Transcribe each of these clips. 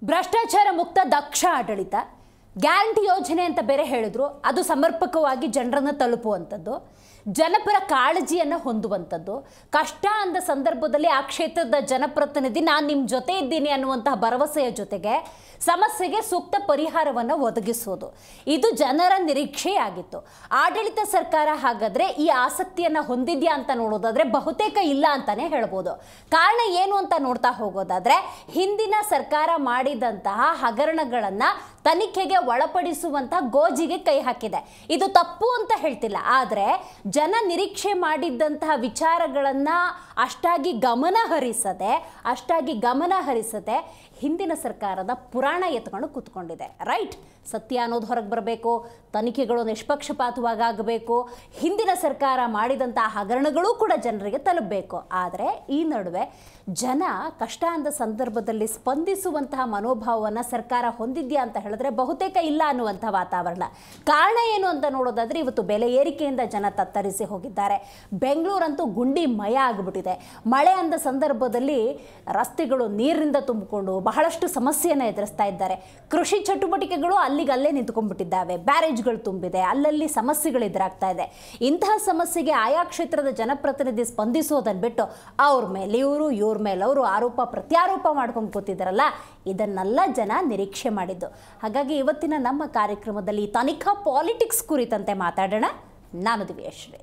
ಭ್ರಷ್ಟಾಚಾರ ಮುಕ್ತ ದಕ್ಷ ಆಡಳಿತ ಗ್ಯಾರಂಟಿ ಯೋಜನೆ ಅಂತ ಬೇರೆ ಹೇಳಿದ್ರು ಅದು ಸಮರ್ಪಕವಾಗಿ ಜನರನ್ನು ತಲುಪುವಂಥದ್ದು ಜನಪರ ಕಾಳಜಿಯನ್ನು ಹೊಂದುವಂಥದ್ದು ಕಷ್ಟ ಅಂದ ಸಂದರ್ಭದಲ್ಲಿ ಆ ಕ್ಷೇತ್ರದ ಜನಪ್ರತಿನಿಧಿ ನಾನು ನಿಮ್ಮ ಜೊತೆ ಇದ್ದೀನಿ ಅನ್ನುವಂತಹ ಭರವಸೆಯ ಜೊತೆಗೆ ಸಮಸ್ಯೆಗೆ ಸೂಕ್ತ ಪರಿಹಾರವನ್ನು ಒದಗಿಸೋದು ಇದು ಜನರ ನಿರೀಕ್ಷೆಯಾಗಿತ್ತು ಆಡಳಿತ ಸರ್ಕಾರ ಹಾಗಾದ್ರೆ ಈ ಆಸಕ್ತಿಯನ್ನು ಹೊಂದಿದ್ಯಾ ಅಂತ ನೋಡೋದಾದ್ರೆ ಬಹುತೇಕ ಇಲ್ಲ ಅಂತಾನೆ ಹೇಳ್ಬೋದು ಕಾರಣ ಏನು ಅಂತ ನೋಡ್ತಾ ಹೋಗೋದಾದ್ರೆ ಹಿಂದಿನ ಸರ್ಕಾರ ಮಾಡಿದಂತಹ ಹಗರಣಗಳನ್ನ ತನಿಖೆಗೆ ಒಳಪಡಿಸುವಂತಹ ಗೋಜಿಗೆ ಕೈ ಹಾಕಿದೆ ಇದು ತಪ್ಪು ಅಂತ ಹೇಳ್ತಿಲ್ಲ ಆದರೆ ಜನ ನಿರೀಕ್ಷೆ ಮಾಡಿದ್ದಂತಹ ವಿಚಾರಗಳನ್ನ ಅಷ್ಟಾಗಿ ಗಮನ ಹರಿಸದೆ ಅಷ್ಟಾಗಿ ಗಮನ ಹರಿಸದೆ ಹಿಂದಿನ ಸರ್ಕಾರದ ಪುರಾಣ ಎತ್ಕೊಂಡು ಕೂತ್ಕೊಂಡಿದೆ ರೈಟ್ ಸತ್ಯ ಅನ್ನೋದು ಹೊರಗೆ ಬರಬೇಕು ತನಿಖೆಗಳು ನಿಷ್ಪಕ್ಷಪಾತವಾಗಿ ಆಗಬೇಕು ಹಿಂದಿನ ಸರ್ಕಾರ ಮಾಡಿದಂಥ ಹಗರಣಗಳು ಕೂಡ ಜನರಿಗೆ ತಲುಪಬೇಕು ಆದರೆ ಈ ನಡುವೆ ಜನ ಕಷ್ಟ ಅಂದ ಸಂದರ್ಭದಲ್ಲಿ ಸ್ಪಂದಿಸುವಂತಹ ಮನೋಭಾವವನ್ನು ಸರ್ಕಾರ ಹೊಂದಿದ್ಯಾ ಅಂತ ಹೇಳಿದ್ರೆ ಬಹುತೇಕ ಇಲ್ಲ ಅನ್ನುವಂಥ ವಾತಾವರಣ ಕಾರಣ ಏನು ಅಂತ ನೋಡೋದಾದ್ರೆ ಇವತ್ತು ಬೆಲೆ ಏರಿಕೆಯಿಂದ ಜನ ತತ್ತರಿಸಿ ಹೋಗಿದ್ದಾರೆ ಬೆಂಗಳೂರಂತೂ ಗುಂಡಿ ಮಯ ಆಗಿಬಿಟ್ಟಿದೆ ಮಳೆ ಅಂದ ಸಂದರ್ಭದಲ್ಲಿ ರಸ್ತೆಗಳು ನೀರಿನಿಂದ ತುಂಬಿಕೊಂಡು ಬಹಳಷ್ಟು ಸಮಸ್ಯೆಯನ್ನು ಎದುರಿಸ್ತಾ ಇದ್ದಾರೆ ಕೃಷಿ ಚಟುವಟಿಕೆಗಳು ಅಲ್ಲಿಗಲ್ಲೇ ನಿಂತ್ಕೊಂಡ್ಬಿಟ್ಟಿದ್ದಾವೆ ಬ್ಯಾರೇಜ್ಗಳು ತುಂಬಿದೆ ಅಲ್ಲಲ್ಲಿ ಸಮಸ್ಯೆಗಳು ಎದುರಾಗ್ತಾ ಇದೆ ಇಂತಹ ಸಮಸ್ಯೆಗೆ ಆಯಾ ಕ್ಷೇತ್ರದ ಜನಪ್ರತಿನಿಧಿ ಸ್ಪಂದಿಸೋದನ್ನು ಬಿಟ್ಟು ಅವ್ರ ಮೇಲೆ ಇವರು ಇವ್ರ ಮೇಲೆ ಅವರು ಆರೋಪ ಪ್ರತ್ಯಾರೋಪ ಮಾಡ್ಕೊಂಡು ಕೂತಿದ್ದಾರಲ್ಲ ಇದನ್ನೆಲ್ಲ ಜನ ನಿರೀಕ್ಷೆ ಮಾಡಿದ್ದು ಹಾಗಾಗಿ ಇವತ್ತಿನ ನಮ್ಮ ಕಾರ್ಯಕ್ರಮದಲ್ಲಿ ತನಿಖಾ ಪಾಲಿಟಿಕ್ಸ್ ಕುರಿತಂತೆ ಮಾತಾಡೋಣ ನಾನು ದಿವ್ಯಶ್ರೀ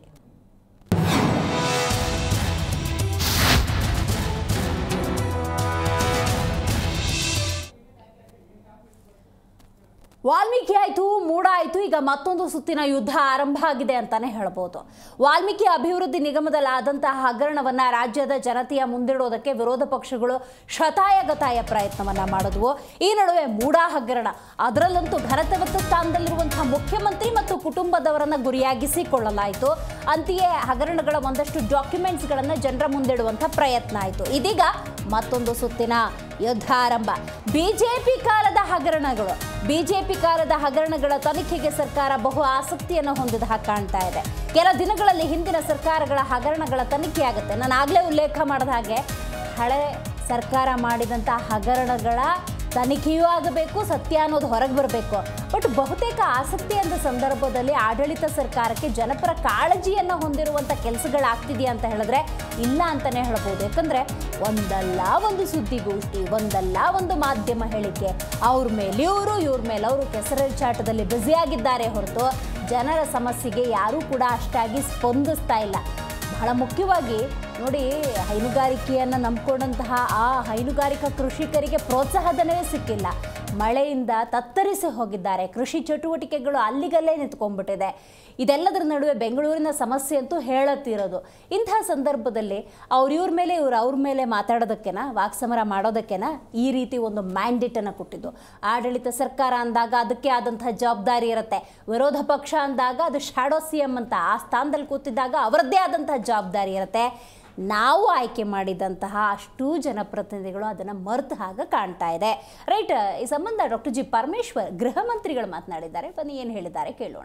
ವಾಲ್ಮೀಕಿ ಆಯಿತು ಮೂಡ ಆಯಿತು ಈಗ ಮತ್ತೊಂದು ಸುತ್ತಿನ ಯುದ್ಧ ಆರಂಭ ಆಗಿದೆ ಅಂತಾನೆ ಹೇಳ್ಬೋದು ವಾಲ್ಮೀಕಿ ಅಭಿವೃದ್ಧಿ ನಿಗಮದಲ್ಲಿ ಆದಂತಹ ಹಗರಣವನ್ನ ರಾಜ್ಯದ ಜನತೆಯ ಮುಂದಿಡೋದಕ್ಕೆ ವಿರೋಧ ಪಕ್ಷಗಳು ಶತಾಯಗತಾಯ ಪ್ರಯತ್ನವನ್ನ ಮಾಡಿದ್ವು ಈ ನಡುವೆ ಮೂಡ ಹಗರಣ ಅದರಲ್ಲಂತೂ ಘನತೆವತ್ತ ಸ್ಥಾನದಲ್ಲಿರುವಂತಹ ಮುಖ್ಯಮಂತ್ರಿ ಮತ್ತು ಕುಟುಂಬದವರನ್ನ ಗುರಿಯಾಗಿಸಿಕೊಳ್ಳಲಾಯಿತು ಅಂತೆಯೇ ಹಗರಣಗಳ ಒಂದಷ್ಟು ಡಾಕ್ಯುಮೆಂಟ್ಸ್ಗಳನ್ನು ಜನರ ಮುಂದಿಡುವಂಥ ಪ್ರಯತ್ನ ಆಯಿತು ಇದೀಗ ಮತ್ತೊಂದು ಸುತ್ತಿನ ಯುದ್ಧ ಆರಂಭ ಬಿಜೆಪಿ ಕಾಲದ ಹಗರಣಗಳು ಬಿಜೆಪಿ ಕಾಲದ ಹಗರಣಗಳ ತನಿಖೆಗೆ ಸರ್ಕಾರ ಬಹು ಆಸಕ್ತಿಯನ್ನು ಹೊಂದಿದ ಹಾಗೆ ಕಾಣ್ತಾ ಇದೆ ಕೆಲ ದಿನಗಳಲ್ಲಿ ಹಿಂದಿನ ಸರ್ಕಾರಗಳ ಹಗರಣಗಳ ತನಿಖೆ ಆಗುತ್ತೆ ನಾನು ಆಗಲೇ ಉಲ್ಲೇಖ ಮಾಡಿದ ಹಾಗೆ ಹಳೆ ಸರ್ಕಾರ ಮಾಡಿದಂಥ ಹಗರಣಗಳ ತನಿಖೆಯೂ ಆಗಬೇಕು ಸತ್ಯ ಅನ್ನೋದು ಹೊರಗೆ ಬರಬೇಕು ಬಟ್ ಬಹುತೇಕ ಆಸಕ್ತಿ ಅಂದ ಸಂದರ್ಭದಲ್ಲಿ ಆಡಳಿತ ಸರ್ಕಾರಕ್ಕೆ ಜನಪರ ಕಾಳಜಿಯನ್ನು ಹೊಂದಿರುವಂಥ ಕೆಲಸಗಳಾಗ್ತಿದೆಯಾ ಅಂತ ಹೇಳಿದ್ರೆ ಇಲ್ಲ ಅಂತಲೇ ಹೇಳ್ಬೋದು ಯಾಕಂದರೆ ಒಂದಲ್ಲ ಒಂದು ಸುದ್ದಿಗೋಷ್ಠಿ ಒಂದಲ್ಲ ಒಂದು ಮಾಧ್ಯಮ ಹೇಳಿಕೆ ಅವ್ರ ಮೇಲೆ ಇವರು ಇವ್ರ ಮೇಲೆ ಅವರು ಕೆಸರಚಾಟದಲ್ಲಿ ಬ್ಯುಸಿಯಾಗಿದ್ದಾರೆ ಹೊರತು ಜನರ ಸಮಸ್ಯೆಗೆ ಯಾರೂ ಕೂಡ ಅಷ್ಟಾಗಿ ಸ್ಪಂದಿಸ್ತಾ ಇಲ್ಲ ಬಹಳ ಮುಖ್ಯವಾಗಿ ನೋಡಿ ಹೈನುಗಾರಿಕೆಯನ್ನು ನಂಬ್ಕೊಂಡಂತಹ ಆ ಹೈನುಗಾರಿಕಾ ಕೃಷಿಕರಿಗೆ ಪ್ರೋತ್ಸಾಹಧನವೇ ಸಿಕ್ಕಿಲ್ಲ ಮಳೆಯಿಂದ ತತ್ತರಿಸಿ ಹೋಗಿದ್ದಾರೆ ಕೃಷಿ ಚಟುವಟಿಕೆಗಳು ಅಲ್ಲಿಗಲ್ಲೇ ನಿಂತ್ಕೊಂಡ್ಬಿಟ್ಟಿದೆ ಇದೆಲ್ಲದರ ನಡುವೆ ಬೆಂಗಳೂರಿನ ಸಮಸ್ಯೆ ಅಂತೂ ಹೇಳತ್ತಿರೋದು ಇಂತಹ ಸಂದರ್ಭದಲ್ಲಿ ಅವ್ರ ಇವ್ರ ಮೇಲೆ ಇವ್ರು ಅವ್ರ ಮೇಲೆ ಮಾತಾಡೋದಕ್ಕೆನ ವಾಕ್ಸಮರ ಮಾಡೋದಕ್ಕೆನ ಈ ರೀತಿ ಒಂದು ಮ್ಯಾಂಡೇಟನ್ನು ಕೊಟ್ಟಿದ್ದು ಆಡಳಿತ ಸರ್ಕಾರ ಅಂದಾಗ ಅದಕ್ಕೆ ಆದಂತಹ ಜವಾಬ್ದಾರಿ ಇರುತ್ತೆ ವಿರೋಧ ಪಕ್ಷ ಅಂದಾಗ ಅದು ಶಾಡೋ ಸಿ ಎಂ ಅಂತ ಆ ಸ್ಥಾನದಲ್ಲಿ ಕೂತಿದ್ದಾಗ ಅವರದ್ದೇ ಆದಂತಹ ಜವಾಬ್ದಾರಿ ಇರುತ್ತೆ ನಾವು ಆಯ್ಕೆ ಮಾಡಿದಂತಹ ಅಷ್ಟೂ ಜನಪ್ರತಿನಿಧಿಗಳು ಅದನ್ನು ಮರೆತು ಹಾಗೆ ಕಾಣ್ತಾ ಇದೆ ರೈಟ್ ಈ ಸಂಬಂಧ ಡಾಕ್ಟರ್ ಜಿ ಪರಮೇಶ್ವರ್ ಗೃಹ ಮಂತ್ರಿಗಳು ಮಾತನಾಡಿದ್ದಾರೆ ಬನ್ನಿ ಏನು ಹೇಳಿದ್ದಾರೆ ಕೇಳೋಣ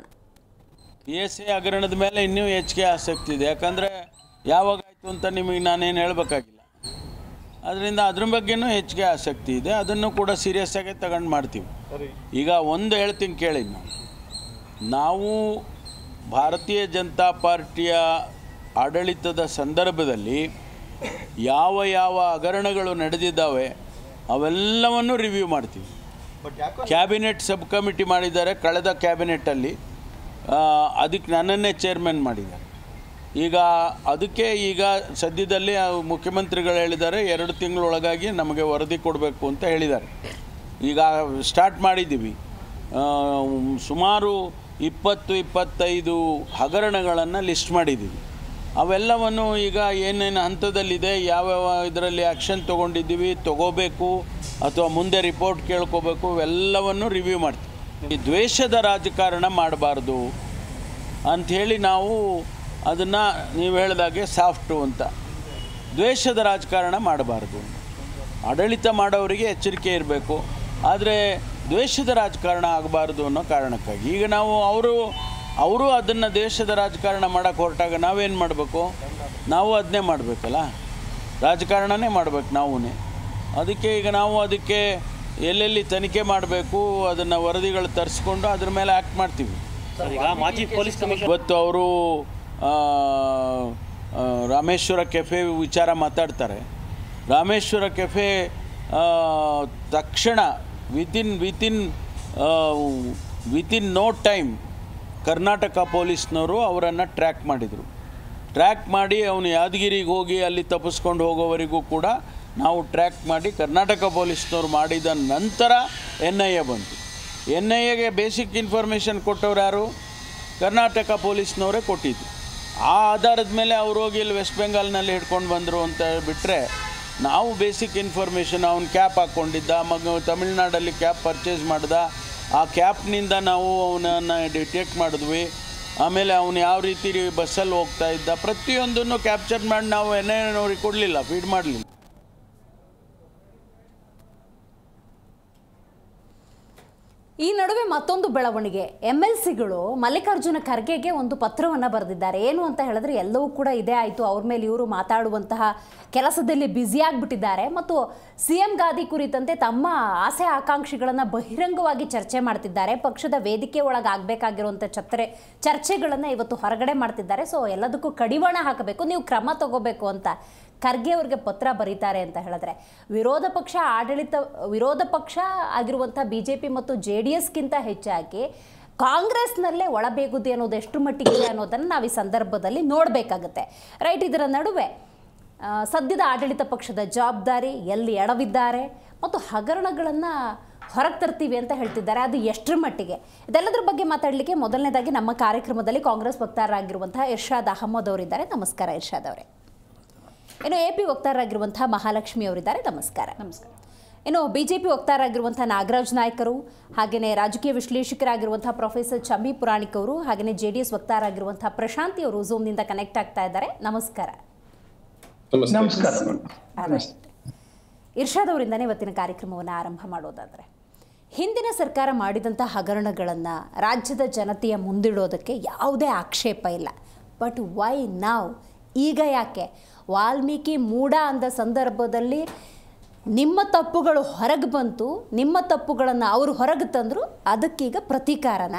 ಪಿ ಎಸ್ ಸಿ ಹಗರಣದ ಮೇಲೆ ಇನ್ನೂ ಹೆಚ್ಚಿಗೆ ಆಸಕ್ತಿ ಇದೆ ಯಾಕಂದರೆ ಯಾವಾಗ ಆಯಿತು ಅಂತ ನಿಮಗೆ ನಾನೇನು ಹೇಳಬೇಕಾಗಿಲ್ಲ ಅದರಿಂದ ಅದ್ರ ಬಗ್ಗೆನೂ ಹೆಚ್ಚಿಗೆ ಆಸಕ್ತಿ ಇದೆ ಅದನ್ನು ಕೂಡ ಸೀರಿಯಸ್ ಆಗಿ ತಗೊಂಡು ಮಾಡ್ತೀವಿ ಈಗ ಒಂದು ಹೇಳ್ತೀನಿ ಕೇಳಿ ನಾವು ನಾವು ಭಾರತೀಯ ಜನತಾ ಪಾರ್ಟಿಯ ಆಡಳಿತದ ಸಂದರ್ಭದಲ್ಲಿ ಯಾವ ಯಾವ ಹಗರಣಗಳು ನಡೆದಿದ್ದಾವೆ ಅವೆಲ್ಲವನ್ನು ರಿವ್ಯೂ ಮಾಡ್ತೀವಿ ಕ್ಯಾಬಿನೆಟ್ ಸಬ್ ಕಮಿಟಿ ಮಾಡಿದ್ದಾರೆ ಕಳೆದ ಕ್ಯಾಬಿನೆಟ್ಟಲ್ಲಿ ಅದಕ್ಕೆ ನನ್ನನ್ನೇ ಚೇರ್ಮನ್ ಮಾಡಿದ್ದಾರೆ ಈಗ ಅದಕ್ಕೆ ಈಗ ಸದ್ಯದಲ್ಲಿ ಆ ಮುಖ್ಯಮಂತ್ರಿಗಳು ಹೇಳಿದ್ದಾರೆ ಎರಡು ತಿಂಗಳೊಳಗಾಗಿ ನಮಗೆ ವರದಿ ಕೊಡಬೇಕು ಅಂತ ಹೇಳಿದ್ದಾರೆ ಈಗ ಸ್ಟಾರ್ಟ್ ಮಾಡಿದ್ದೀವಿ ಆ, ಸುಮಾರು ಇಪ್ಪತ್ತು ಇಪ್ಪತ್ತೈದು ಹಗರಣಗಳನ್ನು ಲಿಸ್ಟ್ ಮಾಡಿದ್ದೀವಿ ಅವೆಲ್ಲವನ್ನು ಈಗ ಏನೇನು ಹಂತದಲ್ಲಿದೆ ಯಾವ್ಯಾವ ಇದರಲ್ಲಿ ಆ್ಯಕ್ಷನ್ ತೊಗೊಂಡಿದ್ದೀವಿ ತೊಗೋಬೇಕು ಅಥವಾ ಮುಂದೆ ರಿಪೋರ್ಟ್ ಕೇಳ್ಕೋಬೇಕು ಇವೆಲ್ಲವನ್ನು ರಿವ್ಯೂ ಮಾಡ್ತೀವಿ ಈ ದ್ವೇಷದ ರಾಜಕಾರಣ ಮಾಡಬಾರ್ದು ಅಂಥೇಳಿ ನಾವು ಅದನ್ನು ನೀವು ಹೇಳಿದಾಗೆ ಸಾಫ್ಟು ಅಂತ ದ್ವೇಷದ ರಾಜಕಾರಣ ಮಾಡಬಾರ್ದು ಆಡಳಿತ ಮಾಡೋರಿಗೆ ಎಚ್ಚರಿಕೆ ಇರಬೇಕು ಆದರೆ ದ್ವೇಷದ ರಾಜಕಾರಣ ಆಗಬಾರ್ದು ಅನ್ನೋ ಕಾರಣಕ್ಕಾಗಿ ಈಗ ನಾವು ಅವರು ಅವರು ಅದನ್ನು ದೇಶದ ರಾಜಕಾರಣ ಮಾಡೋಕ್ಕೆ ಹೊರಟಾಗ ನಾವೇನು ಮಾಡಬೇಕು ನಾವು ಅದನ್ನೇ ಮಾಡಬೇಕಲ್ಲ ರಾಜಕಾರಣನೇ ಮಾಡ್ಬೇಕು ನಾವೂ ಅದಕ್ಕೆ ಈಗ ನಾವು ಅದಕ್ಕೆ ಎಲ್ಲೆಲ್ಲಿ ತನಿಖೆ ಮಾಡಬೇಕು ಅದನ್ನು ವರದಿಗಳು ತರಿಸ್ಕೊಂಡು ಅದ್ರ ಮೇಲೆ ಆ್ಯಕ್ಟ್ ಮಾಡ್ತೀವಿ ಸರ್ ಈಗ ಮಾಜಿ ಪೊಲೀಸ್ ಕಮಿಷನರ್ ಇವತ್ತು ಅವರು ರಾಮೇಶ್ವರ ಕೆಫೆ ವಿಚಾರ ಮಾತಾಡ್ತಾರೆ ರಾಮೇಶ್ವರ ಕೆಫೆ ಆ, ತಕ್ಷಣ within within within no time Karnataka ಪೊಲೀಸ್ನವರು ಅವರನ್ನು ಟ್ರ್ಯಾಕ್ ಮಾಡಿದರು ಟ್ರ್ಯಾಕ್ ಮಾಡಿ ಅವನು ಯಾದಗಿರಿಗೆ ಹೋಗಿ ಅಲ್ಲಿ ತಪ್ಪಿಸ್ಕೊಂಡು ಹೋಗೋವರೆಗೂ ಕೂಡ ನಾವು ಟ್ರ್ಯಾಕ್ ಮಾಡಿ ಕರ್ನಾಟಕ ಪೊಲೀಸ್ನವ್ರು ಮಾಡಿದ ನಂತರ ಎನ್ ಐ ಎ ಬಂತು ಎನ್ ಐ ಎಗೆ ಬೇಸಿಕ್ ಇನ್ಫಾರ್ಮೇಷನ್ ಕೊಟ್ಟವ್ರು ಯಾರು ಕರ್ನಾಟಕ ಪೊಲೀಸ್ನವರೇ ಕೊಟ್ಟಿದ್ದು ಆ ಆಧಾರದ ಮೇಲೆ ಅವ್ರು ಹೋಗಿ ಇಲ್ಲಿ ವೆಸ್ಟ್ ಬೆಂಗಾಲ್ನಲ್ಲಿ ಹಿಡ್ಕೊಂಡು ಬಂದರು ಅಂತ ಬಿಟ್ಟರೆ ನಾವು ಬೇಸಿಕ್ ಇನ್ಫಾರ್ಮೇಷನ್ ಅವ್ನು ಕ್ಯಾಪ್ ಹಾಕ್ಕೊಂಡಿದ್ದ ಮಗ ತಮಿಳ್ನಾಡಲ್ಲಿ ಕ್ಯಾಪ್ ಪರ್ಚೇಸ್ ಮಾಡ್ದ ಆ ಕ್ಯಾಪ್ನಿಂದ ನಾವು ಅವನನ್ನು ಡಿಟೆಕ್ಟ್ ಮಾಡಿದ್ವಿ ಆಮೇಲೆ ಅವನು ಯಾವ ರೀತಿ ಬಸ್ಸಲ್ಲಿ ಹೋಗ್ತಾ ಇದ್ದ ಪ್ರತಿಯೊಂದನ್ನು ಕ್ಯಾಪ್ಚರ್ ಮಾಡಿ ನಾವು ಎನ್ ಐ ಅವ್ರಿಗೆ ಕೊಡಲಿಲ್ಲ ಫೀಡ್ ಮಾಡಲಿಲ್ಲ ಈ ನಡುವೆ ಮತ್ತೊಂದು ಬೆಳವಣಿಗೆ ಎಮ್ ಎಲ್ ಸಿಗಳು ಮಲ್ಲಿಕಾರ್ಜುನ ಖರ್ಗೆಗೆ ಒಂದು ಪತ್ರವನ್ನು ಬರೆದಿದ್ದಾರೆ ಏನು ಅಂತ ಹೇಳಿದ್ರೆ ಎಲ್ಲವೂ ಕೂಡ ಇದೇ ಆಯಿತು ಅವ್ರ ಮೇಲೆ ಇವರು ಮಾತಾಡುವಂತಹ ಕೆಲಸದಲ್ಲಿ ಬ್ಯುಸಿಯಾಗಿಬಿಟ್ಟಿದ್ದಾರೆ ಮತ್ತು ಸಿ ಎಂ ಗಾದಿ ಕುರಿತಂತೆ ತಮ್ಮ ಆಸೆ ಆಕಾಂಕ್ಷೆಗಳನ್ನು ಬಹಿರಂಗವಾಗಿ ಚರ್ಚೆ ಮಾಡ್ತಿದ್ದಾರೆ ಪಕ್ಷದ ವೇದಿಕೆ ಒಳಗಾಗಬೇಕಾಗಿರುವಂಥ ಚರ್ಚೆ ಚರ್ಚೆಗಳನ್ನು ಇವತ್ತು ಹೊರಗಡೆ ಮಾಡ್ತಿದ್ದಾರೆ ಸೊ ಎಲ್ಲದಕ್ಕೂ ಕಡಿವಾಣ ಹಾಕಬೇಕು ನೀವು ಕ್ರಮ ತಗೋಬೇಕು ಅಂತ ಖರ್ಗೆ ಅವ್ರಿಗೆ ಪತ್ರ ಬರೀತಾರೆ ಅಂತ ಹೇಳಿದ್ರೆ ವಿರೋಧ ಪಕ್ಷ ಆಡಳಿತ ವಿರೋಧ ಪಕ್ಷ ಆಗಿರುವಂಥ ಬಿ ಜೆ ಪಿ ಮತ್ತು ಜೆ ಡಿ ಎಸ್ಗಿಂತ ಹೆಚ್ಚಾಗಿ ಕಾಂಗ್ರೆಸ್ನಲ್ಲೇ ಒಳಬೇಗುದಿ ಅನ್ನೋದು ಎಷ್ಟು ಮಟ್ಟಿಗಿದೆ ಅನ್ನೋದನ್ನು ನಾವು ಈ ಸಂದರ್ಭದಲ್ಲಿ ನೋಡಬೇಕಾಗುತ್ತೆ ರೈಟ್ ಇದರ ನಡುವೆ ಆ, ಸದ್ಯದ ಆಡಳಿತ ಪಕ್ಷದ ಜವಾಬ್ದಾರಿ ಎಲ್ಲಿ ಎಡವಿದ್ದಾರೆ ಮತ್ತು ಹಗರಣಗಳನ್ನು ಹೊರಗೆ ತರ್ತೀವಿ ಅಂತ ಹೇಳ್ತಿದ್ದಾರೆ ಅದು ಎಷ್ಟರ ಮಟ್ಟಿಗೆ ಇದೆಲ್ಲದರ ಬಗ್ಗೆ ಮಾತಾಡಲಿಕ್ಕೆ ಮೊದಲನೇದಾಗಿ ನಮ್ಮ ಕಾರ್ಯಕ್ರಮದಲ್ಲಿ ಕಾಂಗ್ರೆಸ್ ವಕ್ತಾರರಾಗಿರುವಂತಹ ಇರ್ಷಾದ್ ಅಹಮದ್ ಅವರಿದ್ದಾರೆ ನಮಸ್ಕಾರ ಇರ್ಷಾದ್ ಅವರೇ ಇನ್ನು ಎ ಪಿ ವಕ್ತಾರರಾಗಿರುವಂತಹ ಮಹಾಲಕ್ಷ್ಮಿ ಅವರಿದ್ದಾರೆ ನಮಸ್ಕಾರ ನಮಸ್ಕಾರ ಇನ್ನು ಬಿಜೆಪಿ ವಕ್ತಾರರಾಗಿರುವಂತಹ ನಾಗರಾಜ್ ನಾಯ್ಕರು ಹಾಗೆಯೇ ರಾಜಕೀಯ ವಿಶ್ಲೇಷಕರಾಗಿರುವಂತಹ ಪ್ರೊಫೆಸರ್ ಚಂಬಿ ಪುರಾಣಿಕ್ ಅವರು ಹಾಗೆಯೇ ಜೆ ಡಿ ಎಸ್ ವಕ್ತಾರರಾಗಿರುವಂತಹ ಪ್ರಶಾಂತಿ ಅವರು ಝೂಮ್ನಿಂದ ಕನೆಕ್ಟ್ ಆಗ್ತಾ ಇದ್ದಾರೆ ನಮಸ್ಕಾರ ನಮಸ್ಕಾರ ಇರ್ಷಾದ್ ಅವರಿಂದನೇ ಇವತ್ತಿನ ಕಾರ್ಯಕ್ರಮವನ್ನು ಆರಂಭ ಮಾಡೋದಾದರೆ ಹಿಂದಿನ ಸರ್ಕಾರ ಮಾಡಿದಂಥ ಹಗರಣಗಳನ್ನು ರಾಜ್ಯದ ಜನತೆಯ ಮುಂದಿಡೋದಕ್ಕೆ ಯಾವುದೇ ಆಕ್ಷೇಪ ಇಲ್ಲ ಬಟ್ ವೈ ನಾವ್ ಈಗ ಯಾಕೆ ವಾಲ್ಮೀಕಿ ಮೂಡ ಅಂದ ಸಂದರ್ಭದಲ್ಲಿ ನಿಮ್ಮ ತಪ್ಪುಗಳು ಹೊರಗೆ ಬಂತು ನಿಮ್ಮ ತಪ್ಪುಗಳನ್ನು ಅವರು ಹೊರಗೆ ತಂದರು ಅದಕ್ಕೀಗ ಪ್ರತೀಕಾರನ